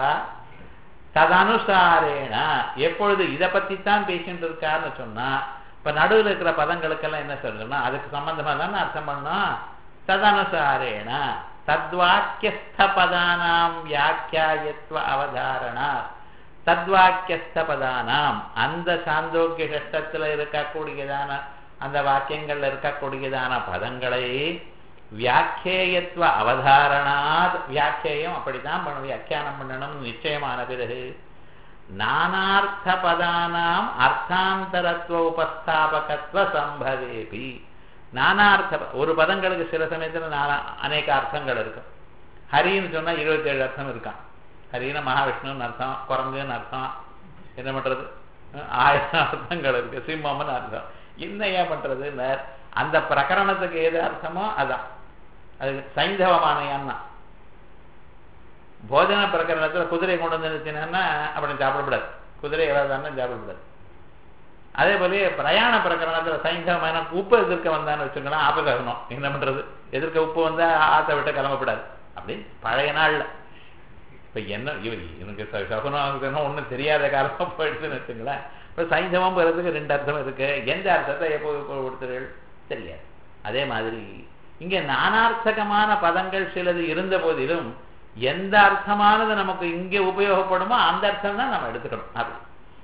ததனுசாரேன எப்பொழுது இதை பத்தி தான் பேசிட்டு இருக்காருன்னு சொன்னா இப்ப நடுவில் இருக்கிற பதங்களுக்கெல்லாம் என்ன சொல்லணும்னா அதுக்கு சம்பந்தமா தானே அர்த்தம் பண்ணோம் ததனுசாரேன தத்வாக்கியஸ்த பதானாம் வியாக்கியாயத்வ அவதாரணா தத்வாக்கியஸ்த பதானாம் அந்த சாந்தோக்கிய சஷ்டத்துல இருக்கக்கூடியதான அந்த வாக்கியங்கள்ல இருக்கக்கூடியதான பதங்களை வியாக்கியத்துவ அவதாரணாத் வியாக்கியம் அப்படித்தான் பண்ணணும் வியாக்கியானம் பண்ணணும் நிச்சயமான பிறகு நானார்த்த பதானாம் அர்த்தாந்தரத்துவ உபஸ்தாபகத்துவ சம்பவேபி நானார்த்த ஒரு பதங்களுக்கு சில சமயத்தில் நானா அநேக அர்த்தங்கள் இருக்கும் ஹரின்னு சொன்னா இருபத்தி ஏழு அர்த்தம் இருக்கான் ஹரின்னு மகாவிஷ்ணுன்னு அர்த்தம் குரங்குன்னு அர்த்தம் என்ன பண்றது ஆயிரம் அர்த்தங்கள் இருக்கு சிம்மம்னு அர்த்தம் என்ன ஏன் பண்றதுன்னு அந்த பிரகரணத்துக்கு எது அர்த்தமோ அதான் அது சைந்தவமானையான்னா போஜன பிரகரணத்துல குதிரை கொண்டு வந்து நிறுத்தினா அப்படி சாப்பிடக்கூடாது குதிரை எவ்வளவு சாப்பிடக்கூடாது அதே போல பிரயாண பிரகரணத்துல சைந்தவமான உப்பு எதிர்க்க வந்தான்னு வச்சுக்கலாம் ஆபகரணம் என்ன பண்றது எதிர்க்க உப்பு வந்தா ஆத்த விட்டு கிளம்பக்கூடாது அப்படி பழைய நாள்ல இப்ப என்ன இவர் எனக்கு சகுனம் ஒண்ணும் தெரியாத காலமா போயிடுச்சுன்னு வச்சுங்களேன் இப்ப சைந்தவம் போறதுக்கு ரெண்டு அர்த்தம் இருக்கு எந்த அர்த்தத்தை எப்போ கொடுத்துகள் தெரியாது அதே மாதிரி இங்க நானார்த்தகமான பதங்கள் சிலது இருந்த போதிலும் எந்த அர்த்தமானது நமக்கு இங்கே உபயோகப்படுமோ அந்த அர்த்தம் தான் நம்ம எடுத்துக்கணும் அப்படி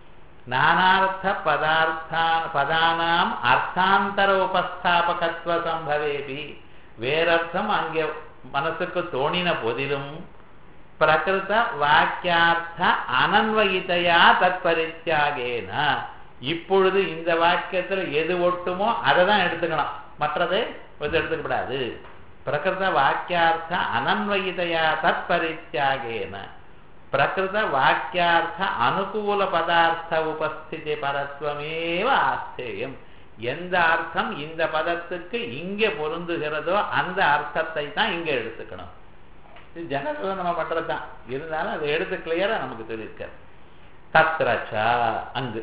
நானார்த்த பதார்த்தான் பதானாம் அர்த்தாந்தர உபஸ்தாபகத்துவ சம்பவேபி வேறர்த்தம் அங்கே மனசுக்கு தோணின போதிலும் பிரகிருத வாக்கியார்த்த அனன்வயிதையா தத்பரித்தியாகேன இப்பொழுது இந்த வாக்கியத்துல எது ஒட்டுமோ அதை தான் எடுத்துக்கணும் மற்றதை எடுத்துக்க கூடாது பிரகிருத வாக்கியார்த்த அனன்வயிதையா தத்பரித்தியாகேன பிரகிருத வாக்கியார்த்த அனுகூல பதார்த்த உபஸ்திதி பரத்வமேவ ஆஸ்தேயம் எந்த அர்த்தம் இந்த பதத்துக்கு இங்க பொருந்துகிறதோ அந்த அர்த்தத்தை தான் இங்க எடுத்துக்கணும் இது ஜனரல் நம்ம பண்றதுதான் இருந்தாலும் அதை எடுத்து கிளியரா நமக்கு தெரிவிக்க தத்ரச்சா அங்கு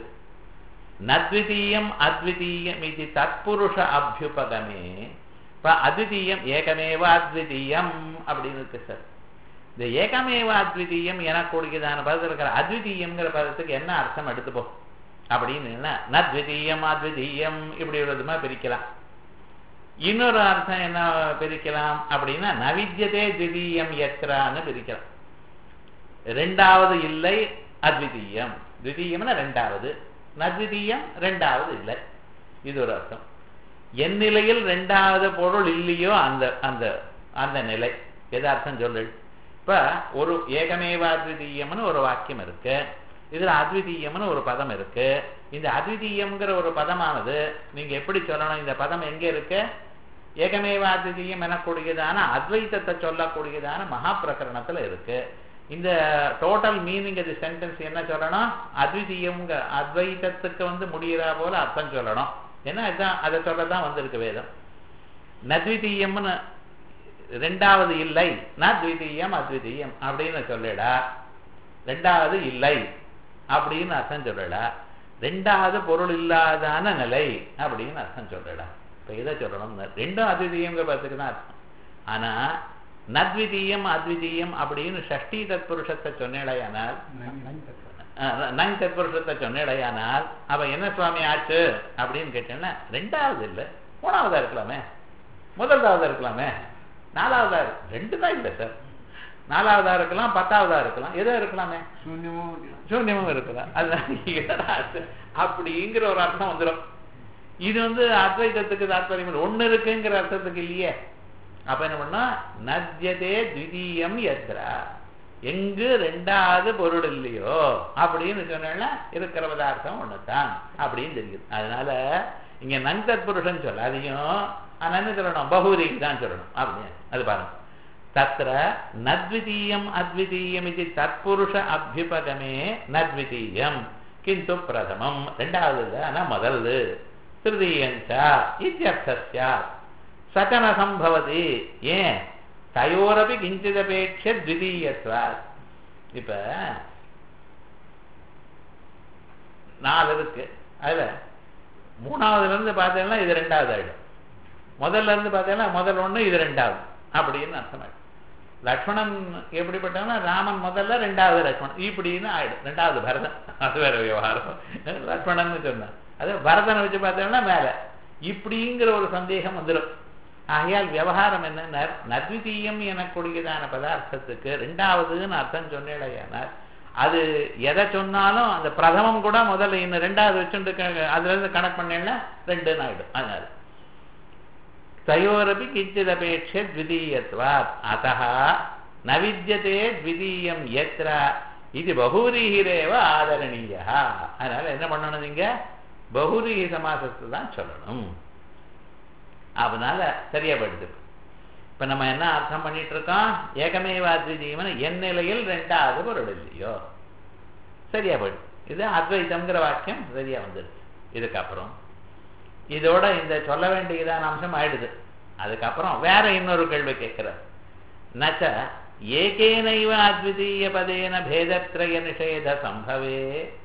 நத்விதீயம் அத்விதீயம் இது தத்புருஷ அபியுபகமே இப்ப அத்விதீயம் ஏகமேவ அத்விதீயம் அப்படின்னு இருக்கு சார் இந்த ஏகமேவ அத்விதீயம் எனக்கூடியதான பதத்தில் இருக்கிற அத்விதீயம்ங்கிற பதத்துக்கு என்ன அர்த்தம் எடுத்துப்போம் அப்படின்னு என்ன நத்விதீயம் அத்விதீயம் இப்படி ஒரு விதமா பிரிக்கலாம் இன்னொரு அர்த்தம் என்ன பிரிக்கலாம் அப்படின்னா நவித்தியதே திதீயம் எத்திரான்னு பிரிக்கலாம் ரெண்டாவது இல்லை அத்விதீயம் திதீயம்னா ரெண்டாவது நத்விதீயம் ரெண்டாவது இல்லை இது ஒரு அர்த்தம் என் நிலையில் ரெண்டாவது பொருள் இல்லையோ அந்த அந்த அந்த நிலை எது அர்த்தம் சொல்லு இப்ப ஒரு ஏகமேவ அத்விதீயம்னு ஒரு வாக்கியம் இருக்கு இதுல அத்விதீயம்னு ஒரு பதம் இருக்கு இந்த அத்விதீயம்ங்கிற ஒரு பதமானது நீங்க எப்படி சொல்லணும் இந்த பதம் எங்க இருக்கு ஏகமேவ அத்விதீயம் எனக்கூடியதான அத்வைத்தத்தை சொல்லக்கூடியதான மகா பிரகரணத்துல இருக்கு இந்த டோட்டல் மீனிங் இது சென்டென்ஸ் என்ன சொல்லணும் அத்விதீயம்ங்க அத்வைத்தத்துக்கு வந்து முடிகிறா போல அர்த்தம் சொல்லணும் ஏன்னா இதுதான் அதை சொல்லதான் வந்திருக்கு வேதம் நத்விதீயம்னு ரெண்டாவது இல்லை நத்விதீயம் அத்விதீயம் அப்படின்னு சொல்லிடா ரெண்டாவது இல்லை அப்படின்னு அர்த்தம் சொல்லடா ரெண்டாவது பொருள் இல்லாதான நிலை அப்படின்னு அர்த்தம் சொல்லடா இப்ப இதை சொல்லணும் ரெண்டும் அத்விதீயங்கிற பதத்துக்கு தான் அர்த்தம் ஆனா நத்விதீயம் அத்விதீயம் அப்படின்னு ஷஷ்டி தத்புருஷத்தை சொன்னேடையானால் நங் தத்புருஷத்தை சொன்னேடையானால் அப்ப என்ன சுவாமி ஆச்சு அப்படின்னு கேட்டேன்னா ரெண்டாவது இல்லை மூணாவதா இருக்கலாமே முதலாவதா இருக்கலாமே நாலாவதா இருக்கு ரெண்டு தான் இல்லை சார் நாலாவதா இருக்கலாம் பத்தாவதா இருக்கலாம் எதோ இருக்கலாமே சூன்யமும் இருக்கலாம் அது அப்படிங்கிற ஒரு அர்த்தம் வந்துடும் இது வந்து அத்வைதத்துக்கு தாத்பரியம் ஒண்ணு இருக்குங்கிற அர்த்தத்துக்கு இல்லையே அப்ப என்ன பண்ணா நத்தியதே த்விதீயம் எத்ரா எங்கு ரெண்டாவது பொருள் இல்லையோ அப்படின்னு சொன்னா இருக்கிற பதார்த்தம் ஒண்ணுதான் அப்படின்னு தெரியுது அதனால இங்க நங்கத் புருஷன் சொல்லாதையும் ஆனா என்ன சொல்லணும் பகுதிக்கு தான் சொல்லணும் அப்படின்னு அது பாருங்க தத்திர நத்விதீயம் அத்விதீயம் இது தத்புருஷ அபியுபகமே நத்விதீயம் கிந்து பிரதமம் ரெண்டாவது இல்லை ஆனா முதல்து திருதீயஞ்சா இத்தியர்த்தஸ்யா சகன சம்பவதி ஏன் தயோரபி கிஞ்சிதபேட்ச த்விதீயத்வாத் இப்ப நாலு இருக்கு அதுல மூணாவதுல இருந்து பார்த்தீங்கன்னா இது ரெண்டாவது ஆயிடும் முதல்ல இருந்து பார்த்தீங்கன்னா முதல் ஒண்ணு இது ரெண்டாவது அப்படின்னு அர்த்தம் ஆயிடும் லக்ஷ்மணன் எப்படிப்பட்டவனா ராமன் முதல்ல ரெண்டாவது லக்ஷ்மணன் இப்படின்னு ஆயிடும் ரெண்டாவது பரதன் அது வேற விவகாரம் லக்ஷ்மணன் சொன்னான் அது பரதனை வச்சு பார்த்தோம்னா மேல இப்படிங்கிற ஒரு சந்தேகம் வந்துடும் ஆகையால் விவகாரம் என்ன நத்விதீயம் எனக்கூடியதான பதார்த்தத்துக்கு ரெண்டாவதுன்னு அர்த்தம் சொன்னேடையானார் அது எதை சொன்னாலும் அந்த பிரதமம் கூட முதல்ல இன்னும் ரெண்டாவது வச்சுட்டு அதுல இருந்து கணக்கு பண்ணேன்னா ரெண்டுன்னு ஆயிடும் அதனால தயோரபி கிஞ்சிதபேட்ச த்விதீயத்வாத் அத்தः ந வித்தியதே த்விதீயம் எத்திர இது பகுரீகிரேவ ஆதரணீய அதனால என்ன பண்ணணும் நீங்க பகுரீகி சமாசத்தை தான் சொல்லணும் அதனால சரியா படுது இப்ப நம்ம என்ன அர்த்தம் பண்ணிட்டு இருக்கோம் ஏகமேவ அத்விதீயம்னு என் நிலையில் ரெண்டாவது பொருள் இல்லையோ சரியா படு இது அத்வைத்தம்ங்கிற வாக்கியம் சரியா வந்துருச்சு இதுக்கப்புறம் இதோட இந்த சொல்ல வேண்டியதான அம்சம் ஆயிடுது அதுக்கப்புறம் வேற இன்னொரு கேள்வி கேட்கிறார் நச்ச ஏகேனைவ அத்விதீய பதேன பேதத்ரய நிஷேத சம்பவே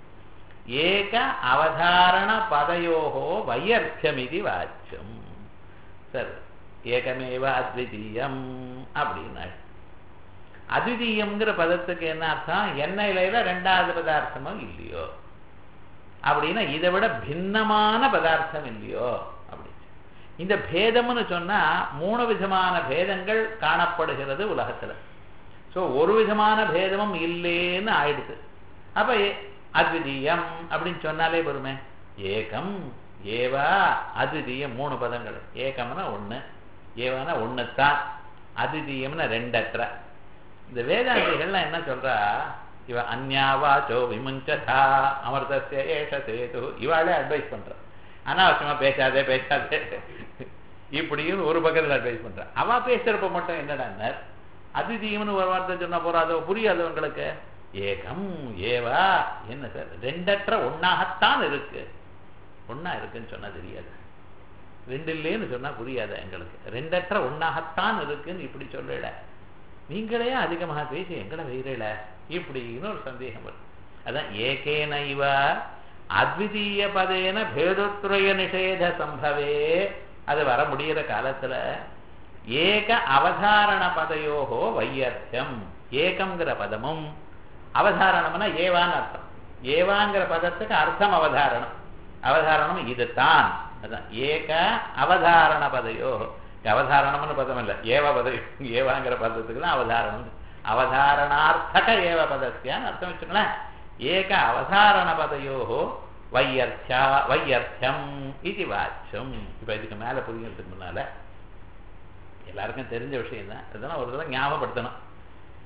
ஏக அவதாரண பதயோகோ வையர்த்தமிதி வாச்சியம் சரி ஏகமேவ அத்விதீயம் அப்படின்னா அத்விதீயம்ங்கிற பதத்துக்கு என்ன அர்த்தம் என்ன இலையில ரெண்டாவது பதார்த்தமும் இல்லையோ அப்படின்னா இதை விட பின்னமான பதார்த்தம் இல்லையோ அப்படி இந்த பேதம்னு சொன்னா மூணு விதமான பேதங்கள் காணப்படுகிறது உலகத்துல சோ ஒரு விதமான பேதமும் இல்லேன்னு ஆயிடுது அப்ப அத்விதீயம் அப்படின்னு சொன்னாலே வருமே ஏகம் ஏவா அத்விதீயம் மூணு பதங்கள் ஏகம்னா ஒண்ணு ஏவானா ஒண்ணுத்தான் அத்விதீயம்னா ரெண்டற்ற இந்த வேதாந்திகள்லாம் என்ன சொல்றா இவ அந்யாவாச்சோ விமுஞ்சதா அமிர்தசிய ஏஷ சேது இவாளே அட்வைஸ் பண்ற அனாவசியமா பேசாதே பேசாதே இப்படியும் ஒரு பக்கத்துல அட்வைஸ் பண்ற அவ பேசுறப்ப மட்டும் என்னடா அதிதீயம்னு ஒரு வார்த்தை சொன்னா போறாதோ புரியாது உங்களுக்கு ஏகம் ஏவா என்ன சார் ரெண்டற்ற ஒன்னாகத்தான் இருக்கு ஒன்னா இருக்குன்னு சொன்னா தெரியாது ரெண்டு இல்லைன்னு சொன்னா புரியாது எங்களுக்கு ரெண்டற்ற ஒன்னாகத்தான் இருக்குன்னு இப்படி சொல்லல நீங்களே அதிகமாக பேசி எங்களை வெயிறல இப்படின்னு ஒரு சந்தேகம் வரும் அதான் ஏகேனைவ அத்விதீய பதேன பேதத்ரய நிஷேத சம்பவே அது வர முடிகிற காலத்துல ஏக அவதாரண பதையோகோ வையர்த்தம் ஏகம்ங்கிற பதமும் அவதாரணம்னா ஏவான்னு அர்த்தம் ஏவாங்கிற பதத்துக்கு அர்த்தம் அவதாரணம் அவதாரணம் இதுதான் அதான் ஏக அவதாரண பதையோ அவதாரணம்னு பதம் இல்லை ஏவ பதவி ஏவாங்கிற பதத்துக்கு தான் அவதாரணம் அவதாரணார்த்தக ஏவ பதத்தியான்னு அர்த்தம் வச்சுங்களேன் ஏக அவதாரண பதையோ வையர்த்தியா வையர்த்தியம் இது வாச்சம் இப்ப இதுக்கு மேல புரியறதுக்கு முன்னால எல்லாருக்கும் தெரிஞ்ச விஷயம் தான் இதெல்லாம் ஒரு தடவை ஞாபகப்படுத்தணும்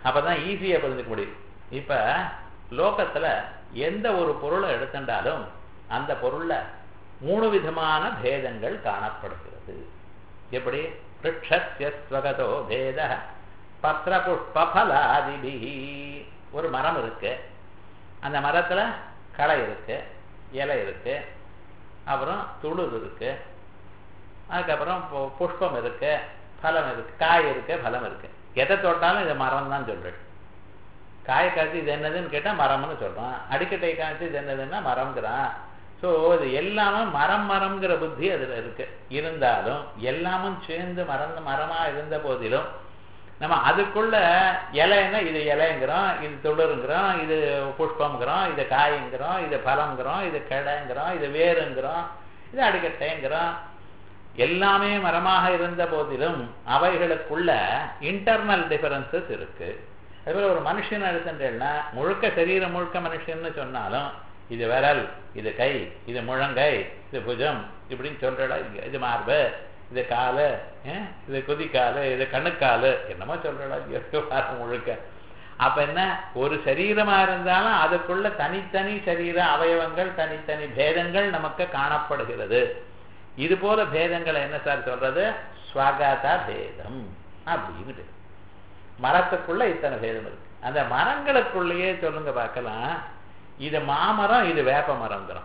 அப்பதான் ஈஸியா புரிஞ்சுக்க முடியும் இப்ப லோகத்துல எந்த ஒரு பொருளை எடுத்துட்டாலும் அந்த பொருள்ல மூணு விதமான பேதங்கள் காணப்படுகிறது எப்படி ரிக்ஷஸ்வகதோ பேத பத்திர புஷ்பலாதிபிகி ஒரு மரம் இருக்கு அந்த மரத்துல களை இருக்கு இலை இருக்கு அப்புறம் துளிர் இருக்கு அதுக்கப்புறம் பு- புஷ்பம் இருக்கு பழம் இருக்கு காய் இருக்கு பழம் இருக்கு எதை தொட்டாலும் இது மரம் தான் சொல்றேன் காய் காய்ச்சி இது என்னதுன்னு கேட்டா மரம்னு சொல்றான் அடிக்கட்டை காய்ச்சி இது என்னதுன்னா மரம்ங்கிறான் ஸோ இது எல்லாமே மரம் மரம்ங்கிற புத்தி அதுல இருக்கு இருந்தாலும் எல்லாமும் சேர்ந்து மறந்து மரமா இருந்த போதிலும் நம்ம அதுக்குள்ள இலைன்னா இது இலைங்கிறோம் இது துளிருங்கிறோம் இது புஷ்பம்ங்கிறோம் இது காய்ங்கிறோம் இது பழங்கிறோம் இது கிளைங்கிறோம் இது வேருங்கிறோம் இது அடிக்கட்டைங்கிறோம் எல்லாமே மரமாக இருந்த போதிலும் அவைகளுக்குள்ள இன்டர்னல் டிஃபரன்சஸ் இருக்கு அதுபோல ஒரு மனுஷன் எடுத்துட்டேன்னா முழுக்க சரீரம் முழுக்க மனுஷன்னு சொன்னாலும் இது விரல் இது கை இது முழங்கை இது புஜம் இப்படின்னு சொல்றடா இல்லையா இது மார்பு இது காலு அஹ், இது குதிக்காலு இது கண்ணுக்காலு என்னமோ சொல்றடா இல்லையா வாரம் முழுக்க அப்ப என்ன ஒரு சரீரமா இருந்தாலும் அதுக்குள்ள தனித்தனி சரீர அவயவங்கள் தனித்தனி பேதங்கள் நமக்கு காணப்படுகிறது இது போல பேதங்களை என்ன சார் சொல்றது ஸ்வகத பேதம் அப்படின்னு மரத்துக்குள்ள இத்தனை பேதம் இருக்கு அந்த மரங்களுக்குள்ளேயே சொல்லுங்க பார்க்கலாம் இது மாமரம் இது வேப்ப மரம்ங்கிறோம்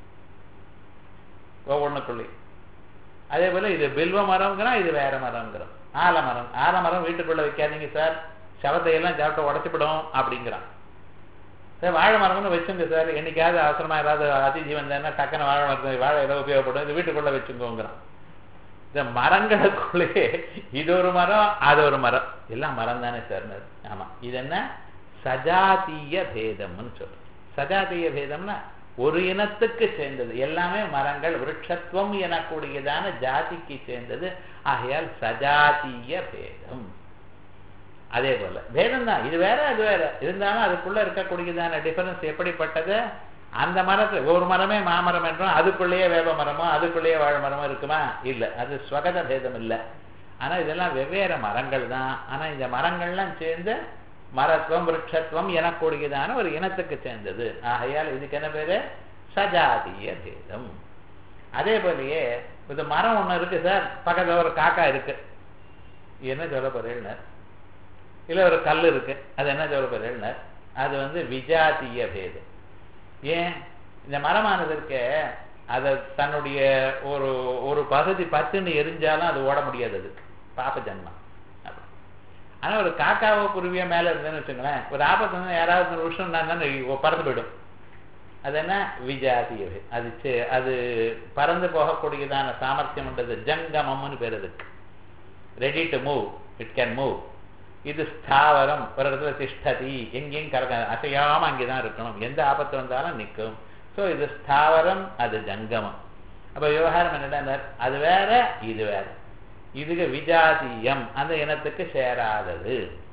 ஒவ்வொன்றுக்குள்ளேயும் அதே போல இது பில்வ மரம்ங்கிறோம் இது வேற மரம்ங்கிறோம் ஆலமரம் ஆலமரம் வீட்டுக்குள்ள வைக்காதீங்க சார் சவத்தையெல்லாம் சாப்பிட்டு உடச்சிவிடும் அப்படிங்கிறான் சார் வாழை மரம்னு வச்சுங்க சார் என்னைக்காவது அவசரமா ஏதாவது அதிதி வந்தேன்னா டக்குன்னு வாழை மரத்தை வாழை ஏதோ உபயோகப்படும் இது வீட்டுக்குள்ள வச்சுக்கோங்கிறான் இந்த மரங்களுக்குள்ளே இது ஒரு மரம் அது ஒரு மரம் எல்லாம் மரம் தானே சார் ஆமா இது என்ன சஜாத்திய பேதம்னு சொல்றோம் சஜாத்திய பேதம்னா ஒரு இனத்துக்கு சேர்ந்தது எல்லாமே மரங்கள் விருட்சத்துவம் எனக்கூடியதான ஜாதிக்கு சேர்ந்தது ஆகையால் சஜாத்திய பேதம் அதே போல பேதம் தான் இது வேற அது வேற இருந்தாலும் அதுக்குள்ள இருக்கக்கூடியதான டிஃபரன்ஸ் எப்படிப்பட்டது அந்த மரத்து ஒரு மரமே மாமரம் என்றும் அதுக்குள்ளேயே வேப்ப மரமோ அதுக்குள்ளேயே வாழை மரமோ இருக்குமா இல்ல அது ஸ்வகத பேதம் இல்ல ஆனா இதெல்லாம் வெவ்வேறு மரங்கள் தான் ஆனா இந்த மரங்கள்லாம் சேர்ந்து மரத்துவம் விருட்சத்துவம் எனக்கூடியதான ஒரு இனத்துக்கு சேர்ந்தது ஆகையால் இதுக்கு என்ன பேரு சஜாதிய பேதம் அதே போலயே இது மரம் ஒண்ணு இருக்கு சார் பக்கத்துல ஒரு காக்கா இருக்கு என்ன சொல்ல போறேன்னு இல்ல ஒரு கல் இருக்கு அது என்ன சொல்ல போறேன்னு அது வந்து விஜாத்திய பேதம் ஏன் இந்த மரமானது இருக்க அதை தன்னுடைய ஒரு ஒரு பகுதி பத்துன்னு எரிஞ்சாலும் அது ஓட முடியாது அதுக்கு பாப்ப ஜன்மா அப்படி. ஆனா ஒரு காக்காவோ குருவியோ மேல இருந்தேன்னு வச்சுங்களேன் ஒரு ஆபத்து வந்து யாராவது ஒரு விஷயம் தானே பறந்து போயிடும் அது என்ன விஜாதிய பேதம். அது சே- அது பறந்து போகக்கூடியதான சாமர்த்தியம்ன்றது ஜங்கமம்னு பேர் அதுக்கு ready to move it can move இது ஸ்தாவரம் ஒரு இடத்துல திஷ்டதி எங்கேயும் கரக அசையாம அங்கேதான் இருக்கணும் எந்த ஆபத்து வந்தாலும் நிற்கும் ஸோ இது ஸ்தாவரம் அது ஜங்கமம் அப்ப விவகாரம் என்னடா அது வேற இது வேற இதுக்கு விஜாதியம் அந்த இனத்துக்கு சேராதது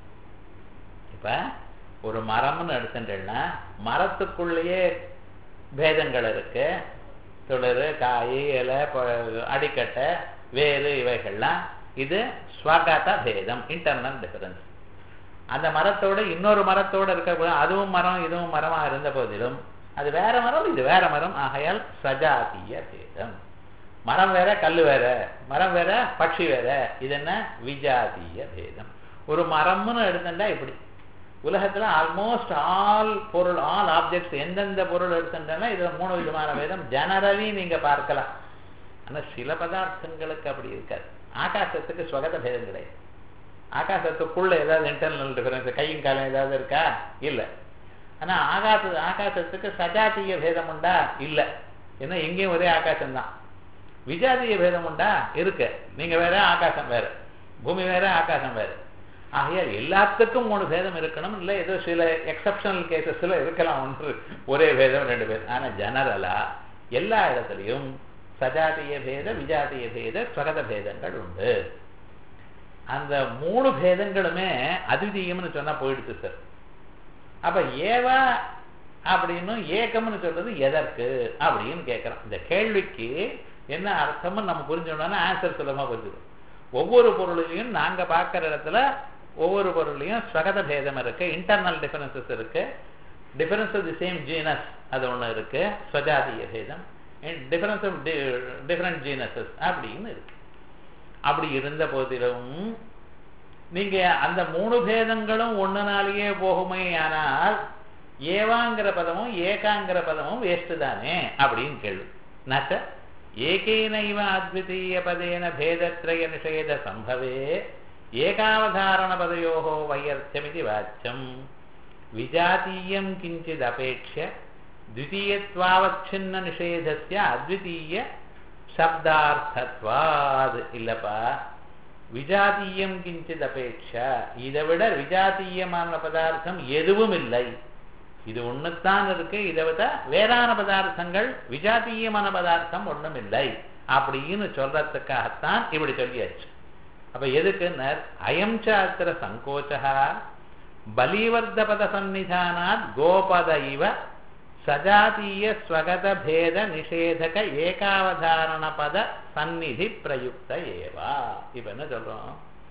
இப்ப ஒரு மரம்னு எடுத்துட்டேன்னா மரத்துக்குள்ளேயே பேதங்கள் இருக்கு துளிர் காய் இலை ப- அடிக்கட்டை வேறு இவைகள்லாம் இது ஸ்வகத பேதம் இன்டர்னல் டிஃபரன்ஸ் அந்த மரத்தோட இன்னொரு மரத்தோட இருக்க அதுவும் மரம் இதுவும் மரமா இருந்த போதிலும் அது வேற மரம் இது வேற மரம் ஆகையால் சஜாத்திய பேதம் மரம் வேற கல்லு வேற மரம் வேற பட்சி வேற இது என்ன விஜாதிய பேதம் ஒரு மரம்னு எடுத்துட்டா இப்படி உலகத்துல ஆல்மோஸ்ட் ஆல் பொருள் ஆல் ஆப்ஜெக்ட்ஸ் எந்தெந்த பொருள் எடுத்துட்டா இதுல மூணு விதமான வேதம் ஜெனரலி நீங்க பார்க்கலாம் ஆனா சில பதார்த்தங்களுக்கு அப்படி இருக்காது ஆகாசத்துக்கு ஸ்வகத பேதம் கிடையாது ஆகாசத்துக்குள்ள ஏதாவது இன்டர்னல் டிஃபரன்ஸ் கையும் காலம் ஏதாவது இருக்கா இல்ல ஆனா ஆகாச ஆகாசத்துக்கு சஜாத்திய பேதம் உண்டா இல்ல ஏன்னா எங்கேயும் ஒரே ஆகாசம் தான் விஜாதிய பேதம் உண்டா இருக்கு நீங்க வேற ஆகாசம் வேற பூமி வேற ஆகாசம் வேற ஆகையால் எல்லாத்துக்கும் மூணு பேதம் இருக்கணும் இல்ல ஏதோ சில எக்ஸப்ஷனல் கேசஸ்ல இருக்கலாம் ஒன்று ஒரே பேதம் ரெண்டு பேர் ஆனா ஜெனரலா எல்லா இடத்துலையும் சஜாத்திய பேத விஜாத்திய பேத ஸ்வகத பேதங்கள் உண்டு அந்த மூணு பேதங்களுமே அதிதீயம்னு சொன்னா போயிடுச்சு சார் அப்ப ஏவா அப்படின்னு ஏக்கம்னு சொல்றது எதற்கு அப்படின்னு கேட்கிறோம் இந்த கேள்விக்கு என்ன அர்த்தம்னு நம்ம புரிஞ்சோம்னா ஆன்சர் சுலமா புரிஞ்சிடும் ஒவ்வொரு பொருளையும் நாங்க பார்க்கிற இடத்துல ஒவ்வொரு பொருளையும் ஸ்வகத பேதம் இருக்கு இன்டர்னல் டிஃபரன்சஸ் இருக்கு difference of the same genus அது ஒன்று இருக்கு ஸ்வஜாதிய பேதம் டிஃபரன்ஸ் ஆஃப் டிஃபரண்ட் ஜீனஸஸ் அப்படின்னு இருக்கு அப்படி இருந்த போதிலும் நீங்க அந்த மூணு பேதங்களும் ஒண்ணுனாலேயே போகுமே ஆனால் ஏவாங்கிற பதமும் ஏகாங்கிற பதமும் வேஸ்ட் தானே அப்படின்னு கேள்வி நச்ச ஏகேனைவ அத்விதீய பதேன பேதத்ரய நிஷேத சம்பவே ஏகாவதாரண பதயோகோ வையர்த்தமிதி வாச்சியம் விஜாத்தீயம் கிஞ்சித் அபேட்சிய த்விதீயத்வாவச்சின்ன நிஷேதஸ்ய அத்விதீய சப்தார்த்தத்வாது இல்லப்பா விஜாத்தீயம் கிஞ்சித் அபேட்சா இதை விட விஜாத்தீயமான பதார்த்தம் எதுவும் இல்லை இது ஒண்ணுத்தான் இருக்கு இதை விட வேறான பதார்த்தங்கள் விஜாத்தீயமான பதார்த்தம் ஒண்ணும் இல்லை அப்படின்னு சொல்றதுக்காகத்தான் இப்படி சொல்லியாச்சு அப்ப எதுக்குன்னர் அயம் சாத்திர சங்கோச்சா பலிவர்த சன்னிதானாத் கோபத இவ சஜாதீய ஸ்வகத பேத நிஷேதக ஏகாவதாரண பத சந்நிதி பிரயுக்த ஏவா இப்ப என்ன சொல்றோம்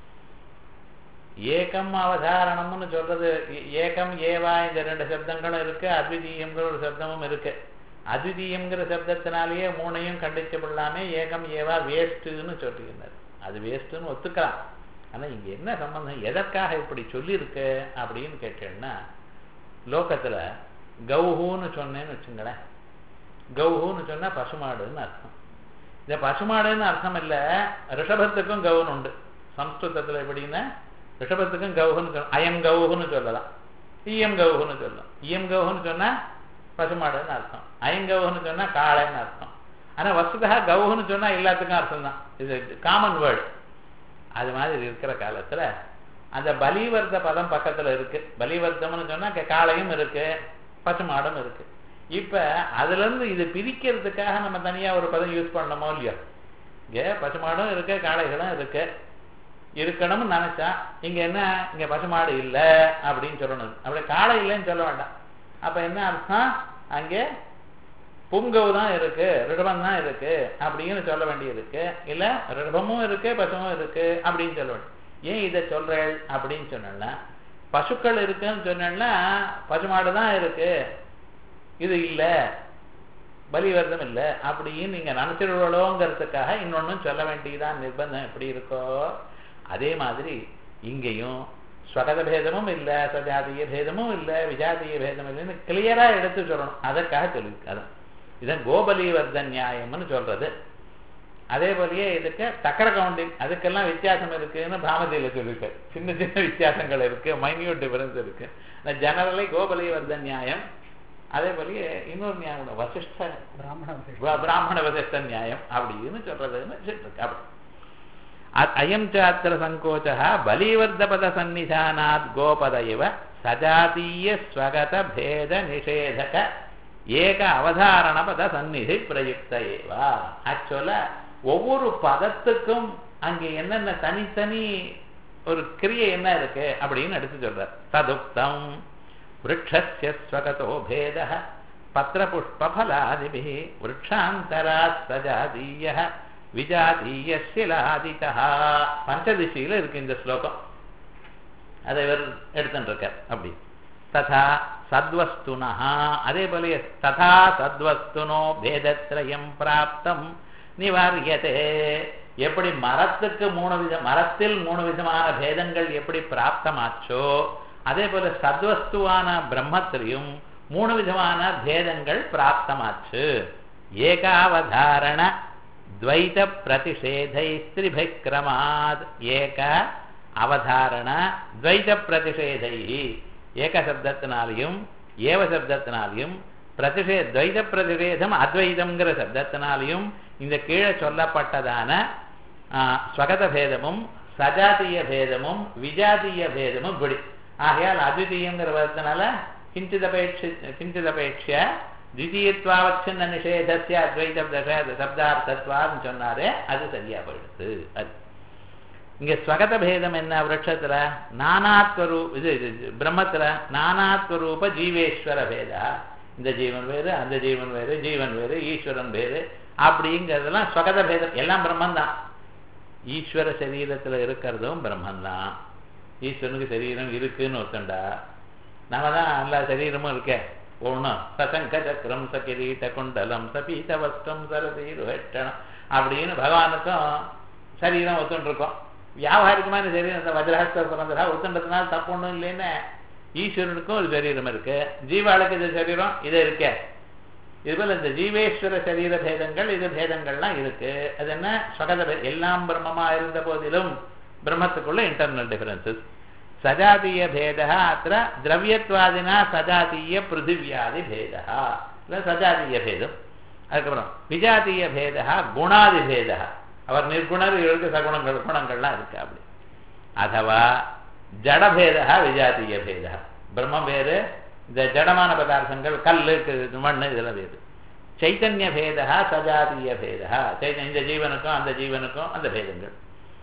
ஏகம் அவதாரணம்னு சொல்றது ஏகம் ஏவா இந்த ரெண்டு சப்தங்களும் இருக்கு அத்விதீயம்ங்கிற ஒரு சப்தமும் இருக்கு அத்விதீயம்ங்கிற சப்தத்தினாலேயே மூணையும் கண்டிச்சப்படலாமே ஏகம் ஏவா வேஸ்ட்டுன்னு சொல்லியிருந்தார் அது வேஸ்ட்டுன்னு ஒத்துக்கலாம் ஆனா இங்க என்ன சம்பந்தம் எதற்காக இப்படி சொல்லியிருக்கு அப்படின்னு கேட்டேன்னா லோகத்துல கௌஹூன்னு சொன்னேன்னு வச்சுங்களேன் கௌஹூன்னு சொன்னா பசுமாடுன்னு அர்த்தம் இந்த பசுமாடுன்னு அர்த்தம் இல்ல ரிஷபத்துக்கும் கவுன் உண்டு சம்ஸ்கிருதத்துல எப்படின்னா ரிஷபத்துக்கும் கவுன்னு அயம் கவுன்னு சொல்லலாம் ஈயம் கவுன்னு சொல்லலாம் ஈயம் கவுன்னு சொன்னா பசுமாடுன்னு அர்த்தம் அயங்கவுன்னு சொன்னா காளைன்னு அர்த்தம் ஆனா வசுதா கவுன்னு சொன்னா எல்லாத்துக்கும் அர்த்தம் தான் இது காமன் வேர்டு அது மாதிரி இருக்கிற காலத்துல அந்த பலிவர்த்த பதம் பக்கத்துல இருக்கு பலிவர்த்தம்னு சொன்னா காளையும் இருக்கு பசுமாடும் இருக்கு இப்ப அதுல இருந்து இது பிரிக்கிறதுக்காக நம்ம தனியா ஒரு பதம் யூஸ் பண்ணணுமோ இல்லையோ இங்க பசுமாடும் இருக்கு காளைகளும் இருக்கு இருக்கணும்னு நினைச்சா இங்க என்ன இங்க பசுமாடு இல்ல அப்படின்னு சொல்லணும் அப்படி காளை இல்லைன்னு சொல்ல வேண்டாம் அப்ப என்ன அர்த்தம் அங்கே புங்கவு தான் இருக்கு ரிடபம் தான் இருக்கு அப்படின்னு சொல்ல வேண்டி இருக்கு இல்ல ரிடபமும் இருக்கு பசுவும் இருக்கு அப்படின்னு சொல்ல வேண்டிய ஏன் இதை சொல்றேன் அப்படின்னு சொன்னா பசுக்கள் இருக்குன்னு சொன்னா பசுமாடு தான் இருக்கு இது இல்ல பலிவர்த்தம் இல்லை அப்படின்னு நீங்க நினைச்சிடுவளோங்கிறதுக்காக இன்னொன்னும் சொல்ல வேண்டியதான் நிர்பந்தம் எப்படி இருக்கோ அதே மாதிரி இங்கேயும் ஸ்வகத பேதமும் இல்லை சஜாதிய பேதமும் இல்லை விஜாதிய பேதம் இல்லைன்னு கிளியரா எடுத்து சொல்லணும் அதற்காக சொல்லியிருக்கு அதான் இதான் கோபலிவர்த நியாயம்னு சொல்றது அதே போலயே இதுக்கு சக்கர கவுண்டிங் அதுக்கெல்லாம் வித்தியாசம் இருக்குன்னு பாமதியில சொல்லிருக்கு சின்ன சின்ன வித்தியாசங்கள் இருக்கு மைன்யூட் டிஃபரன்ஸ் இருக்கு ஜெனரலி கோபலிவர்த நியாயம் அதே போலயே இன்னொரு நியாயம் வசிஷ்ட பிராமண வசிஷ்ட நியாயம் அப்படின்னு சொல்றதுன்னு சொல்லிருக்கு அப்படி அயம் சாத்திர சங்கோச்சா பலிவர்தபத சந்நிதானாத் கோபத இவ சஜாத்தீய ஸ்வகத பேத நிஷேதக ஏக அவதாரண பத சந்நிதி பிரயுக்த ஏவா ஆக்சுவலா ஒவ்வொரு பதத்துக்கும் அங்கே என்னென்ன தனித்தனி ஒரு கிரியை என்ன இருக்கு அப்படின்னு எடுத்து சொல்றார் ததுக்தம் விரக்ஷஸ்ய ஸ்வகதோ பேத பத்திரபுஷ்பலாதிபி விரக்ஷாந்தராத் சஜாதீய விஜாதீயசிலாதிகா பஞ்சதிசையில இருக்கு இந்த ஸ்லோகம் அதை இவர் எடுத்துட்டு இருக்கார் அப்படி ததா சத்வஸ்துனா அதே போல ததா சத்வஸ்துனோ பேதத்ரயம் பிராப்தம் நிவாரியதே எப்படி மரத்துக்கு மூணு வித மரத்தில் மூணு விதமான பேதங்கள் எப்படி பிராப்தமாச்சோ அதே போல சத்வஸ்துவான பிரம்மத்திலையும் மூணு விதமான பேதங்கள் பிராப்தமாச்சு ஏகாவதாரண द्वैत प्रतिषेधैस्त्रिभिक्रमाद् ஏக அவதாரண துவைத பிரதிஷேதை ஏக சப்தத்தினாலையும் ஏவ சப்தத்தினாலையும் பிரதிஷே துவைத பிரதிஷேதம் அத்வைதம்ங்கிற சப்தத்தினாலையும் இந்த கீழே சொல்லப்பட்டதான ஸ்வகத பேதமும் சஜாத்திய பேதமும் விஜாத்திய பேதமும் இப்படி ஆகையால் அத்விதீயங்கிற பதத்தினால கிஞ்சிதபேட்ச கிஞ்சிதபேட்ச திதீயத்வாவச்சின்ன நிஷேதஸ்ய அத்வைத சப்தார்த்தத்வான்னு சொன்னாரே அது சரியா போயிடுது அது இங்க ஸ்வகத பேதம் என்ன விரட்சத்துல நானாத்வரூ இது இது பிரம்மத்துல நானாத்வரூப ஜீவேஸ்வர பேதா இந்த ஜீவன் வேறு அந்த ஜீவன் வேறு ஜீவன் வேறு ஈஸ்வரன் வேறு அப்படிங்கிறதெல்லாம் ஸ்வகத பேதம் எல்லாம் பிரம்மன் தான் ஈஸ்வர சரீரத்துல இருக்கிறதும் பிரம்மன் தான் ஈஸ்வரனுக்கு சரீரம் இருக்குன்னு ஒத்துண்டா நாம தான் எல்லா சரீரமும் இருக்கே ஒண்ணும் சசங்க சக்கரம் சகிரீட்ட குண்டலம் சபீத வஸ்திரம் சரதீரு ஹெட்டணம் அப்படின்னு பகவானுக்கும் சரீரம் ஒத்துண்டு இருக்கோம் வியாபாரிகமான சரீரம் இந்த வஜ்ரஹஸ்த பிறந்ததா ஒத்துன்றதுனால தப்பு ஒன்றும் இல்லைன்னு ஈஸ்வரனுக்கும் ஒரு சரீரம் இருக்கு ஜீவாளுக்கு இது சரீரம் இது இருக்கே இதுபோல் இந்த ஜீவேஸ்வர சரீர பேதங்கள் இது பேதங்கள்லாம் இருக்கு அது என்ன ஸ்வகத பே- எல்லாம் பிரம்மமா இருந்த போதிலும் பிரம்மத்துக்குள்ள இன்டர்னல் டிஃபரன்சஸ் சஜாதீய பேதா அத்த திரவியத்வாதினா சஜாதீய பிருத்திவியாதி பேதா இல்லை சஜாதீய பேதம் அதுக்கப்புறம் விஜாதீய பேதா குணாதி பேதா அவர் நிர்குணர் இவருக்கு சகுணங்கள் குணங்கள்லாம் இருக்கு அப்படி அதுவா ஜடபேதா விஜாதீய பேதா பிரம்மம் வேறு இந்த ஜடமான பதார்த்தங்கள் கல்லு கு- மண்ணு இதெல்லாம் வேறு சைத்தன்ய பேதா சஜாதீய பேதா சைத்தன்ய இந்த ஜீவனுக்கும் அந்த ஜீவனுக்கும் அந்த பேதங்கள்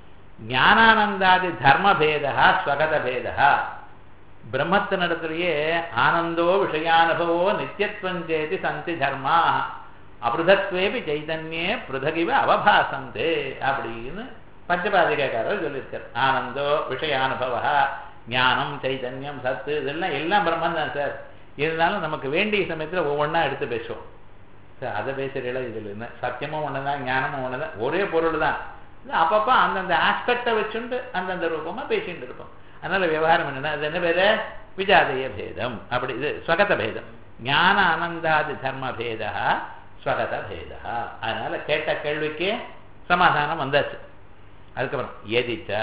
ஞானானந்தாதி தர்ம பேதா ஸ்வகத பேதா பிரம்மத்தினிடத்திலேயே ஆனந்தோ விஷயானுபவோ நித்தியத்வஞ்சேதி சந்தி தர்மா அபிருதத்வேபி சைதன்யே பிருதகிவ அவபாசந்தே அப்படின்னு பஞ்சபாதிகாரர் சொல்லியிருக்கார் ஆனந்தோ விஷயானுபவா ஞானம் சைதன்யம் சத்து இதெல்லாம் எல்லாம் பிரம்மன் தான் சார் இருந்தாலும் நமக்கு வேண்டிய சமயத்தில் ஒவ்வொன்றா எடுத்து பேசுவோம் சார் அதை பேசுகிறீங்களா இதில் என்ன சத்தியமும் ஒன்று தான் ஞானமும் ஒன்று தான் ஒரே பொருள் தான் இது அப்பப்போ அந்தந்த ஆஸ்பெக்டை வச்சுண்டு அந்தந்த ரூபமாக பேசிட்டு இருப்போம் அதனால விவகாரம் என்னன்னா அது என்ன பேரு விஜாதய பேதம் அப்படி இது ஸ்வகத பேதம் ஞான ஆனந்தாதி தர்ம பேதா ஸ்வகத பேதா அதனால கேட்ட கேள்விக்கு சமாதானம் வந்தாச்சு அதுக்கப்புறம் எதிச்ச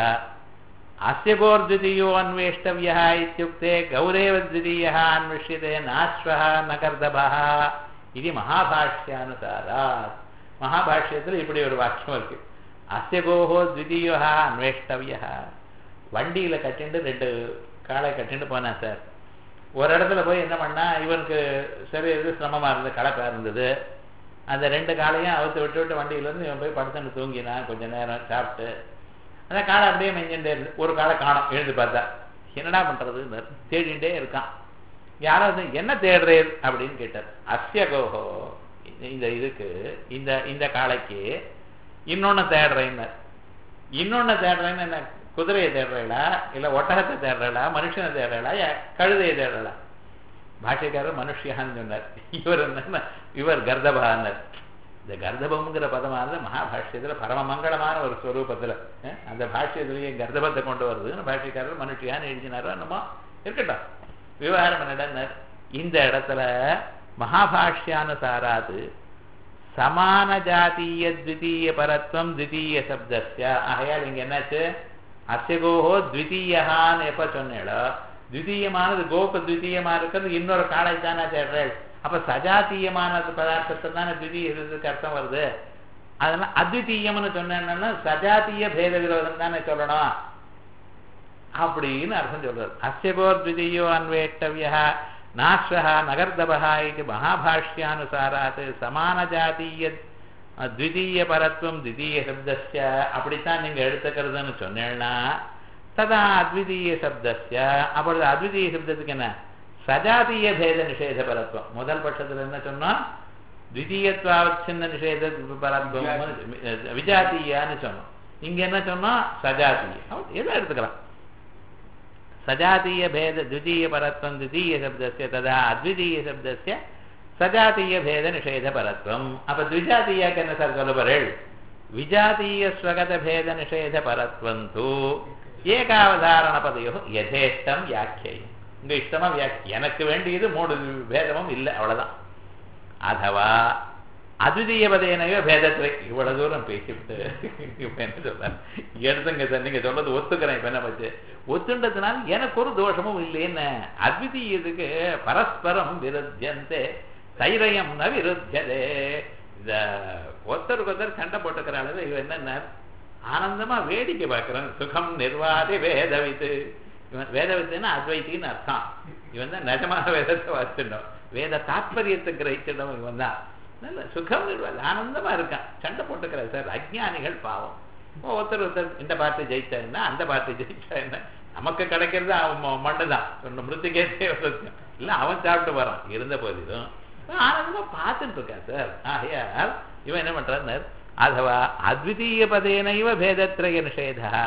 அஸ்யகோர்ஜுதியோ அன்வேஷ்டவிய இத்தியுக்தே கௌரேவ द्वितीयः அன்விஷ்யதே நாஸ்வः ந கர்தபः இது மகாபாஷ்யானுசாராத் மகாபாஷ்யத்தில் இப்படி ஒரு வாக்கியம் இருக்கு அஸ்யகோஹோ द्वितीयो அன்வேஷ்டவிய வண்டியில கட்டிண்டு ரெண்டு காளை கட்டிண்டு போனேன் சார் ஒரு இடத்துல போய் என்ன பண்ணா இவனுக்கு சரி இது சிரமமா இருந்தது களைப்பா இருந்தது அந்த ரெண்டு காளையும் அவுத்து விட்டு விட்டு வண்டியிலேருந்து இவன் போய் படுத்துன்னு தூங்கினான் கொஞ்ச நேரம் சாப்பிட்டு அந்த காளை அப்படியே மெஞ்சுட்டே இருந்து ஒரு காளை காணோம் எழுந்து பார்த்தா என்னடா பண்றது தேடிண்டே இருக்கான் யாரோ வந்து என்ன தேடுறேன் அப்படின்னு கேட்டார் அஸ்யகோஹோ இந்த இதுக்கு இந்த இந்த காளைக்கு இன்னொன்னு தேடுறேன்னு இன்னொன்னு தேடுறேன்னு என்ன குதிரையை தேடுறீங்களா இல்ல ஒட்டகத்தை தேடுறீங்களா மனுஷனை தேடுறீங்களா யா- கழுதையை தேடுறீங்களா பாஷைக்காரர் மனுஷியான்னு சொன்னார் இவர் என்ன இவர் கர்தபான்னார் இந்த கர்தபம்ங்கிற பதமானது மகாபாஷ்யத்துல பரம மங்களமான ஒரு ஸ்வரூபத்துல அஹ், அந்த பாஷ்யத்திலேயே கர்தபத்தை கொண்டு வருதுன்னு பாஷ்யக்காரர் மனுஷியான்னு எழுதினாரோ என்னமோ இருக்கட்டும் விவகாரம் என்னடான்னார் இந்த இடத்துல மகாபாஷ்யானுசாராது சமான ஜாத்தீய த்விதீய பரத்வம் த்விதீய சப்தஸ்ய ஆகையால் இங்க என்னாச்சு அஸ்யகோஹோ த்விதீயஹான்னு எப்ப சொன்னேளோ த்விதீயமானது கோக்கு த்விதீயமா இருக்கிறது இன்னொரு காலை தானே தேடுறேன் அப்ப சஜாத்தீயமான பதார்த்தத்தை தானே த்விதீயத்துக்கு அர்த்தம் வருது அதனால அத்விதீயம்னு சொன்னேன்னா சஜாத்தீய பேத விரோதம் தானே சொல்லணும் அப்படின்னு அர்த்தம் சொல்றாரு அஸ்யகோ த்விதீயோ அன்வேஷ்டவியா நாஸ்வஹ நகர்தபஹ இது மகாபாஷ்யானுசாராத் சமான ஜாத்தீய த்விதீய பரத்வம் த்விதீய சப்தஸ்ய அப்படித்தான் நீங்க எடுத்துக்கிறதுன்னு சொன்னேன்னா ததா அத்விதீய சப்தஸ்ய அப்பொழுது அத்விதீய சப்தத்துக்கு என்ன சஜாதீய பேத நிஷேத பரத்வம் முதல் பட்சத்துல என்ன சொன்னோம் த்விதீயத்வாவச்சின்ன நிஷேத பரத்வம் விஜாத்தீயான்னு சொன்னோம் இங்க என்ன சொன்னோம் சஜாத்தீய எதை எடுத்துக்கலாம் सजातीय भेद द्वितीय परत्वं द्वितीय शब्दस्य तदा अद्वितीय शब्दस्य सजातीय भेद निषेध परत्वம் அப்ப द्विजातीयக்கு என்ன சார் சொல்ல போறேள் விஜாதீய ஸ்வகத பேத நிஷேத பரத்வம் தூ ஏகாவதாரண பதையோ யதேஷ்டம் வியாக்கியம் உங்க இஷ்டமா வியாக்கி எனக்கு வேண்டியது மூணு பேதமும் இல்லை அவ்வளவுதான் அதுவா அதுதீய பதையனையோ பேதத்திலே இவ்வளவு தூரம் பேசிவிட்டு இப்ப என்ன சொல்ற எடுத்துங்க சார் நீங்க சொல்றது ஒத்துக்கிறேன் இப்ப என்ன பச்சு ஒத்துண்டதுனால எனக்கு ஒரு தோஷமும் இல்லைன்னு அத்விதீயத்துக்கு பரஸ்பரம் விருத்தியந்தே தைரயம் ந விருத்தியதே இந்த ஒருத்தருக்கு ஒருத்தர் சண்டை போட்டுக்கிற அளவு இவன் என்ன ஆனந்தமா வேடிக்கை பார்க்கிறேன் சுகம் நிர்வாதி வேதவித்து இவன் வேதவித்துன்னா அத்வைத்தின்னு அர்த்தம் இவன் தான் நிஜமாக வேதத்தை வாசிச்சிட்டோம் வேத தாத்பரியத்தை கிரகிச்சிட்டோம் இவன் தான் நல்ல சுகம் நிர்வாகம் ஆனந்தமா இருக்கான் சண்டை போட்டுக்கிற சார் அஜ்ஞானிகள் பாவம் ஒருத்தர் ஒருத்தர் இந்த பார்ட்டி ஜெயிச்சா என்ன அந்த பார்ட்டி ஜெயிச்சா என்ன நமக்கு கிடைக்கிறது அவன் மண்டு தான் ஒன்று மிருத்துக்கேத்தே இல்லை அவன் சாப்பிட்டு வரான் இருந்த போதிலும் ஆனந்தமா பார்த்துட்டு இருக்கான் சார் ஆகையால் இவன் என்ன பண்றார் அதுவா அத்விதீய பதேனைவ பேதத்ரய நிஷேதா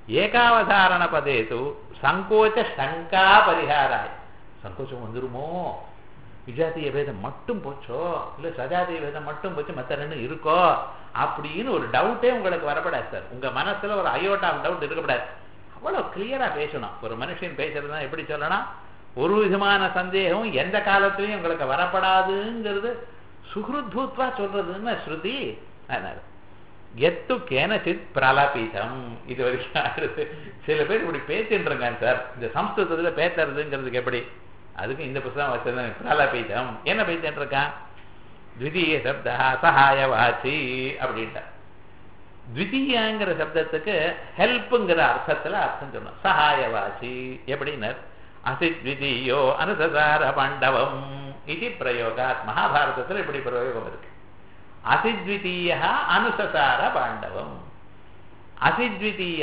ஏகாவதாரண பதே தூ சங்கோச்ச சங்கா பரிகாராய சங்கோச்சம் வந்துருமோ விஜாத்திய பேதம் மட்டும் போச்சோ இல்ல சஜாத்திய பேதம் மட்டும் போச்சு மற்ற ரெண்டு இருக்கோ அப்படின்னு ஒரு டவுட்டே உங்களுக்கு வரப்படாது சார் உங்க மனசுல ஒரு அயோட்டா டவுட் இருக்கக்கூடாது அவ்வளவு கிளியரா பேசணும் ஒரு மனுஷன் பேசுறதுனா எப்படி சொல்லணும் ஒரு விதமான சந்தேகம் எந்த காலத்திலையும் உங்களுக்கு வரப்படாதுங்கிறது சுகிருத்பூத்வா சொல்றதுன்னு ஸ்ருதி அதனால எத்து கேனச்சித் பிரலபிதம் இது வரைக்கும் ஆகுது. சில பேர் இப்படி பேசின்றாங்க சார் இந்த சம்ஸ்கிருதத்துல பேசுறதுங்கிறதுக்கு எப்படி அதுக்கு இந்த புத்தகம் வச்சது பிரலபிதம் என்ன பேசிட்டு இருக்கான் த்விதீய சப்தா சகாயவாச்சி அப்படின்ட்டா த்விதீயங்கிற சப்தத்துக்கு ஹெல்ப்புங்கிற அர்த்தத்துல அர்த்தம் சொன்னோம் சகாயவாசி எப்படின்னு அசித்விதீயோ அனுசசார பாண்டவம் இது பிரயோகாத் மகாபாரதத்துல இப்படி பிரயோகம் இருக்கு அசித்விதீய அனுசசார பாண்டவம் அசித்விதீய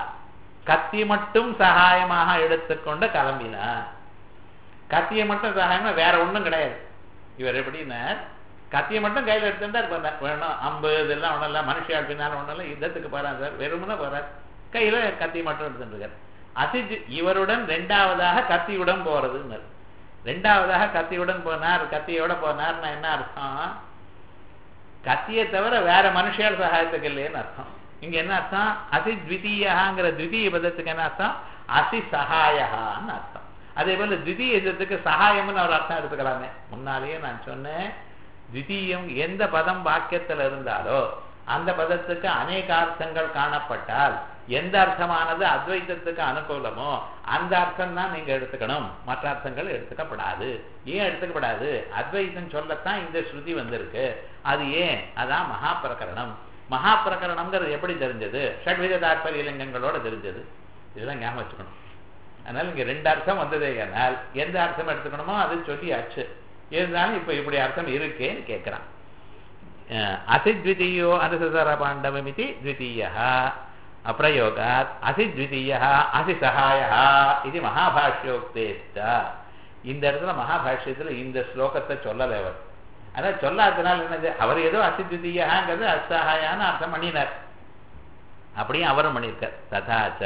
கத்தி மட்டும் சகாயமாக எடுத்துக்கொண்டு கிளம்பினார் கத்தியை மட்டும் சகாயமா வேற ஒண்ணும் கிடையாது இவர் எப்படின்னா கத்தியை மட்டும் கையில எடுத்துட்டா இருப்பார் வேணும் அம்பு இதெல்லாம் ஒண்ணும் இல்ல மனுஷியால் பின்னால ஒண்ணும் இல்ல யுத்தத்துக்கு போறான் சார் வெறுமனே போறார் கையில கத்தி மட்டும் எடுத்துட்டு இருக்கார் அசித் இவருடன் ரெண்டாவதாக கத்தியுடன் போறதுன்னு ரெண்டாவதாக கத்தியுடன் போனார் கத்தியோட போனார்னா என்ன அர்த்தம் கத்தியை தவிர வேற மனுஷியால் சகாயத்துக்கு இல்லைன்னு அர்த்தம் இங்க என்ன அர்த்தம் அசி த்விதீயங்கிற த்விதீய பதத்துக்கு என்ன அர்த்தம் அசி சகாயகான்னு அர்த்தம் அதே போல த்விதீய பதத்துக்கு சகாயம்னு ஒரு அர்த்தம் எடுத்துக்கலாமே முன்னாலேயே நான் சொன்னேன் த்விதீயம் எந்த பதம் வாக்கியத்துல இருந்தாலோ அந்த பதத்துக்கு அநேக அர்த்தங்கள் காணப்பட்டால் எந்த அர்த்தமானது அத்வைத்தத்துக்கு அனுகூலமோ அந்த அர்த்தம் தான் நீங்க எடுத்துக்கணும் மற்ற அர்த்தங்கள் எடுத்துக்கப்படாது ஏன் எடுத்துக்கப்படாது அத்வைத்தம் சொல்லத்தான் இந்த ஸ்ருதி வந்திருக்கு அது ஏன் அதான் மகா பிரகரணம் மகா பிரகரணம்ங்கிறது எப்படி தெரிஞ்சது ஷட்வித தாற்பரிய லிங்கங்களோட தெரிஞ்சது இதெல்லாம் ஞாபகம் வச்சுக்கணும் அதனால இங்க ரெண்டு அர்த்தம் வந்ததே ஆனால் எந்த அர்த்தம் எடுத்துக்கணுமோ அது சொல்லியாச்சு இருந்தாலும் இப்ப இப்படி அர்த்தம் இருக்கேன்னு கேட்கிறான் அசித்விதீயோ அனுசசர பாண்டவமிதி த்விதீய அப்பிரயோகாத் அசித்விதீய அசிசகாய இது மகாபாஷ்யோக்தேஷ்ட இந்த இடத்துல மகாபாஷ்யத்துல இந்த ஸ்லோகத்தை சொல்லலை அவர் அதான் சொல்லாதனால என்னது அவர் ஏதோ அசித்விதீயங்கிறது அசகாயான்னு அர்த்தம் பண்ணினார் அப்படியும் அவரும் பண்ணியிருக்கார் ததாச்ச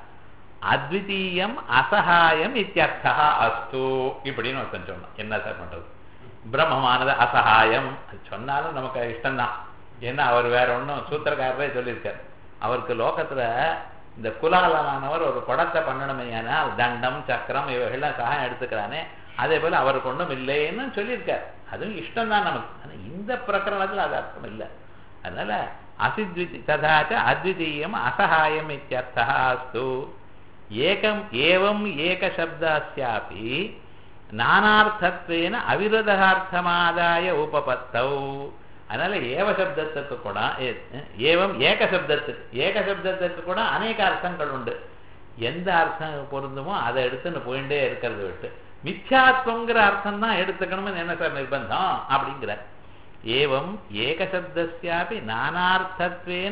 அத்விதீயம் அசகாயம் இத்தியர்த்தா அஸ்து இப்படின்னு ஒருத்தன் சொன்னான் என்ன சார் பண்றது பிரம்மமானது அசகாயம் அது சொன்னாலும் நமக்கு இஷ்டம்தான் ஏன்னா அவர் வேற ஒன்றும் சூத்திரக்காரரே சொல்லியிருக்கார் அவருக்கு லோகத்துல இந்த குலாலனானவர் ஒரு குடத்தை பண்ணணுமே ஆனால் தண்டம் சக்கரம் இவைகள்லாம் சகாயம் எடுத்துக்கிறானே அதே போல அவருக்கு ஒன்றும் இல்லைன்னு சொல்லியிருக்கார் அதுவும் இஷ்டம் தான் நமக்கு ஆனா இந்த பிரகரணத்துல அது அர்த்தம் இல்லை அதனால அசித்விதி ததாச்ச அத்விதீயம் அசகாயம் இத்தியர்த்தா அஸ்து ஏகம் ஏவம் ஏகசப்தாஸ்யாபி நானார்த்தத்வேன அவிரதார்த்தமாதாய உபபத்தௌ அதனால ஏவ சப்தத்துக்கு கூட ஏவம் ஏக சப்தத்துக்கு ஏக சப்தத்துக்கு கூட அநேக அர்த்தங்கள் உண்டு எந்த அர்த்தம் பொருந்துமோ அதை எடுத்துன்னு போயிட்டே இருக்கிறது விட்டு மித்யாத்வங்கிற அர்த்தம் தான் எடுத்துக்கணும்னு என்ன சார் நிர்பந்தம் அப்படிங்கிற ஏவம் ஏகசப்தஸ்யாபி நானார்த்தத்வேன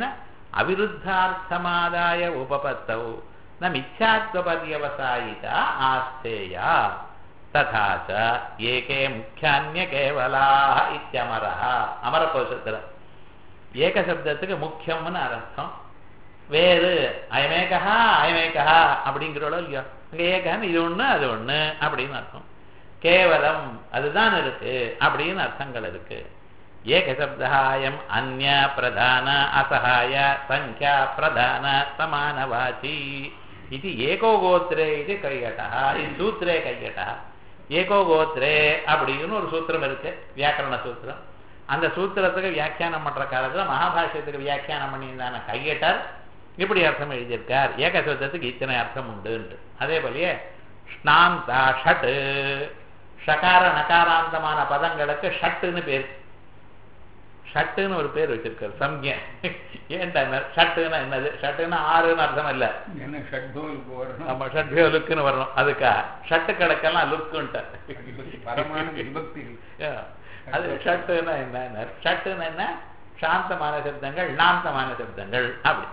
அவிருத்தார்த்தமாதாய உபபத்தௌ ந மித்யாத்வபர்யவசாயிதா ஆஸ்தேயா ததா ச ஏகே முக்கியான்ய கேவலாக இத்தியமரः அமரகோஷத்துல ஏகசப்தத்துக்கு முக்கியம்னு அர்த்தம் வேறு அயமேகா அயமேகா அப்படிங்கிறோட இல்லையோ அங்க ஏகன்னு இது ஒண்ணு அது ஒண்ணு அப்படின்னு அர்த்தம் கேவலம் அதுதான் இருக்கு அப்படின்னு அர்த்தங்கள் இருக்கு ஏகசப்தாயம் அந்ய பிரதான அசகாய சங்கியா பிரதான சமானவாச்சி இது ஏகோ கோத்திரே இது கையட்டா இது சூத்திரே கையட்டா ஏகோ கோத்ரே அப்படின்னு ஒரு சூத்திரம் இருக்கு வியாக்கரண சூத்திரம் அந்த சூத்திரத்துக்கு வியாக்கியானம் பண்ற காலத்துல மகாபாஷ்யத்துக்கு வியாக்கியானம் பண்ணியிருந்தான கையட்டார் இப்படி அர்த்தம் எழுதியிருக்கார் ஏக சப்தத்துக்கு இத்தனை அர்த்தம் உண்டு அதே போலயே ஸ்நாந்தா ஷட்டு ஷகார நகாராந்தமான பதங்களுக்கு ஷட்டுன்னு பேர் ஷட்டுன்னு ஒரு பேர் வச்சிருக்காரு சம்ய ஏன்டா ஷட்டுன்னா என்னது ஷட்டுன்னா ஆறுன்னு அர்த்தம் இல்ல என்ன ஷட்போலுக்கு வரணும் நம்ம ஷட்பியோ லுக்குன்னு வரணும் அதுக்கா ஷட்டு கணக்கெல்லாம் லுக்குன்ட்டு பரமான விபக்தி இருக்கு. அது ஷட்டுன்னா என்ன ஷட்டுன்னா என்ன சாந்தமான சப்தங்கள் நாந்தமான சப்தங்கள் அப்படி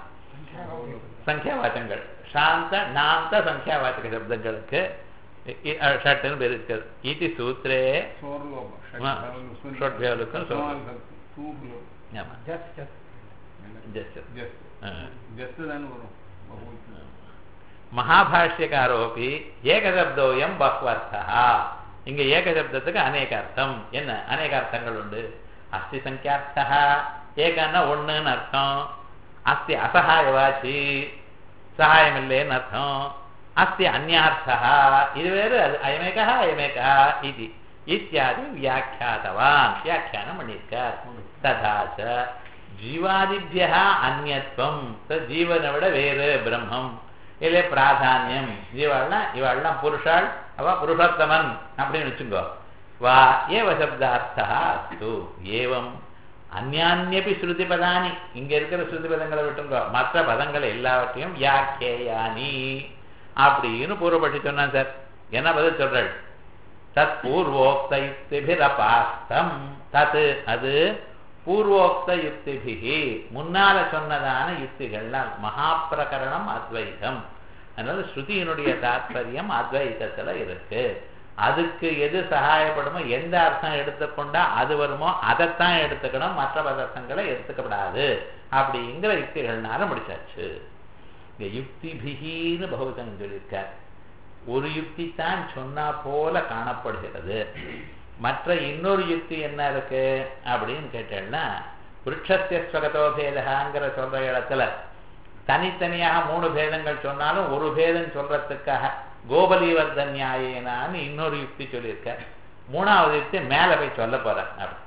சங்கியாவாச்சங்கள் சாந்த நாந்த சங்கியாவாச்சக சப்தங்களுக்கு இ- இ- அஹ் ஷட்டுன்னு பேர் இருக்குது இது சூத்திரே சோர்லோபம். ஆ, ஷட்போலுக்கு சோர்லோபம். ஷட்போலுக்கும் சோர்லோபம். சோர்லோபம். தூபுலோபம். ஆமா just just just just ah. Just தானே வரும் மகாபாஷ்யக்காரோபி ஏகசப்தோயம் பஹ்வர்த்தா இங்க ஏகசப்தத்துக்கு அநேக அர்த்தம் என்ன அநேக அர்த்தங்கள் உண்டு அஸ்தி சங்கியார்த்தா ஏகன்னா ஒண்ணுன்னு அர்த்தம் அஸ்தி அசகாயவாச்சி சகாயம் இல்லைன்னு அர்த்தம் அஸ்தி அந்யார்த்தா இது வேறு அது அயமேகா அயமேகா இது இத்தியாதி வியாக்கியாதவான் வியாக்கியானம் பண்ணியிருக்கார் ததாச்ச ஜீவாதிபியா அந்நியத்துவம் ஜீவனை விட வேறு பிரம்மம் இல்லை பிராதானியம் ஜீவாள்லாம் இவாள்லாம் புருஷாள் அவ புருஷோத்தமன் அப்படின்னு வச்சுக்கோ வா ஏவ சப்தார்த்தா அஸ்து ஏவம் அந்யான்யபி ஸ்ருதி பதானி இங்க இருக்கிற ஸ்ருதி பதங்களை விட்டுங்கோ மற்ற பதங்கள் எல்லாவற்றையும் வியாக்கேயானி அப்படின்னு பூர்வப்பட்டு சொன்னான் சார் என்ன பதில் சொல்றாள் தத் பூர்வோக்த யுக்திபிரபாஸ்தம் தத் அது பூர்வோக்த யுக்திபிகி முன்னால சொன்னதான யுக்திகள்லாம் மகாப்பிரகரணம் அத்வைதம் அதனால ஸ்ருதியினுடைய தாத்பரியம் அத்வைதத்துல இருக்கு அதுக்கு எது சகாயப்படுமோ எந்த அர்த்தம் எடுத்துக்கொண்டா அது வருமோ அதைத்தான் எடுத்துக்கணும் மற்ற பதார்த்தங்களை எடுத்துக்கப்படாது அப்படிங்கிற யுக்திகள்னால முடிச்சாச்சு இந்த யுக்திபிகின்னு பகவதன் சொல்லியிருக்கார் ஒரு யுக்தி தான் சொன்னா போல காணப்படுகிறது மற்ற இன்னொரு யுக்தி என்ன இருக்கு அப்படின்னு கேட்டேன்னா விருட்சத்திய ஸ்வகதோ பேதகாங்கிற சொல்ற இடத்துல தனித்தனியாக மூணு பேதங்கள் சொன்னாலும் ஒரு பேதம் சொல்றதுக்காக கோபலிவர்தன் நியாயனான்னு இன்னொரு யுக்தி சொல்லியிருக்க மூணாவது யுக்தி மேல போய் சொல்ல போற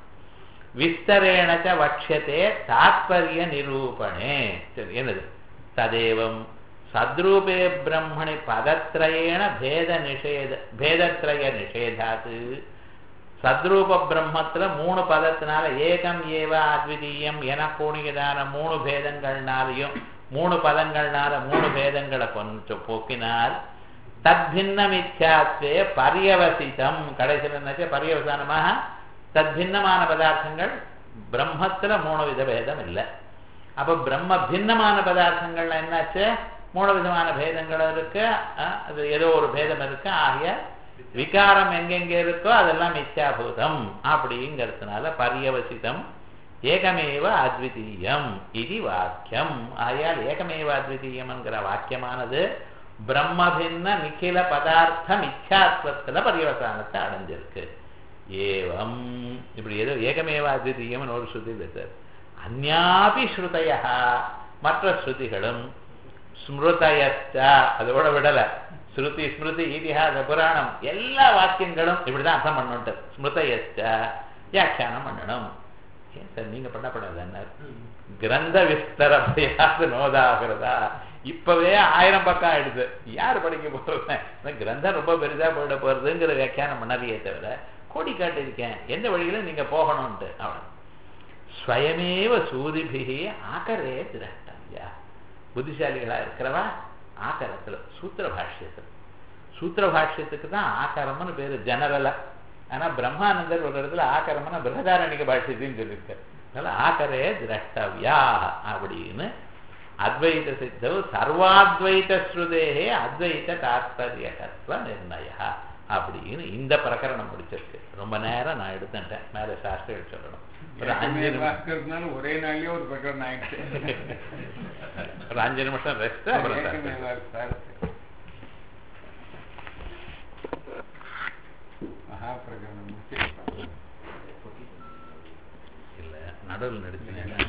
விஸ்தரேணச்ச வட்சத்தே தாத்பரிய நிரூபணே சரி என்னது ததேவம் சத்ரூபே பிரம்மணி பதத்ரயேண பேத நிஷேத பேதத்ரய நிஷேதாத்து சத்ரூப பிரம்மத்துல மூணு பதத்தினால ஏகம் ஏவ அத்விதீயம் என கூடியதான மூணு பேதங்கள்னாலையும் மூணு பதங்கள்னால மூணு பேதங்களை கொஞ்சம் போக்கினால் தத்பின்ன மித்யாத்வே பரியவசிதம் கடைசியில் என்னாச்சு பரியவசானமாக தத்பின்னமான பதார்த்தங்கள் பிரம்மத்துல மூணு வித பேதம் இல்லை அப்ப பிரம்ம பின்னமான பதார்த்தங்கள்ல என்னாச்சு மூணு விதமான பேதங்கள் இருக்கு அது ஏதோ ஒரு பேதம் இருக்கு ஆகிய விகாரம் எங்கெங்க இருக்கோ அதெல்லாம் மித்யாபூதம் அப்படிங்கிறதுனால பரியவசிதம் ஏகமேவ அத்விதீயம் இது வாக்கியம் ஆயால் ஏகமேவ அத்விதீயம்ங்கிற வாக்கியமானது பிரம்மபின்ன நிக்கில பதார்த்த மித்யாத்வத்துல பரியவசானத்தை அடைஞ்சிருக்கு ஏவம் இப்படி ஏதோ ஏகமேவ அத்விதீயம்னு ஒரு ஸ்ருதி சார் அந்யாபி ஸ்ருதய மற்ற ஸ்ருதிகளும் ஸ்மிருதயச்ச அதோட விடல ஸ்ருதி ஸ்மிருதி இதிகாச புராணம் எல்லா வாக்கியங்களும் இப்படிதான் அர்த்தம் பண்ணணும்ட்டு ஸ்மிருதயச்ச வியாக்கியானம் பண்ணணும் ஏன் சார் நீங்க பண்ணப்படாது என்ன கிரந்த விஸ்தர பிரயாது நோதாகிறதா இப்பவே ஆயிரம் பக்கம் ஆயிடுது யார் படிக்க போறது கிரந்தம் ரொம்ப பெரிதா போயிட போறதுங்கிற வியாக்கியானம் பண்ணாதையே தவிர கோடி காட்டியிருக்கேன் எந்த வழியில நீங்க போகணும்ட்டு அவன் ஸ்வயமேவ சூரிபிகி ஆக்கரே திரஷ்டவியா புத்திசாலிகளா இருக்கிறவா ஆக்கரத்துல சூத்திர பாஷ்யத்தில் சூத்திர பாஷ்யத்துக்கு தான் ஆக்கரம்னு பேரு ஜெனரலா ஆனா பிரம்மானந்தர் ஒரு இடத்துல ஆக்கரம்னா பிரகதாரணிக பாஷ்யத்தையும் சொல்லியிருக்காரு அதனால ஆக்கரே திரஷ்டவியா அப்படின்னு அத்வைத சித்தவு சர்வாத்வைத ஸ்ருதேகே அத்வைத தாத்பரியகத்வ நிர்ணய அப்படின்னு இந்த பிரகரணம் பிடிச்சிருக்கு ரொம்ப நேரம் நான் எடுத்துட்டேன் மேல சாஸ்திரம் சொல்லணும் ஒரு அஞ்சு நிமிஷம் ஒரே நாள்லயே ஒரு பிரகடனம் ஆயிடுச்சு ஒரு அஞ்சு நிமிஷம் ரெஸ்ட் அப்புறம் சாஸ்திரம். மகாபிரகடனம் முடிச்சு இல்ல நடுவில் நடிச்சேன்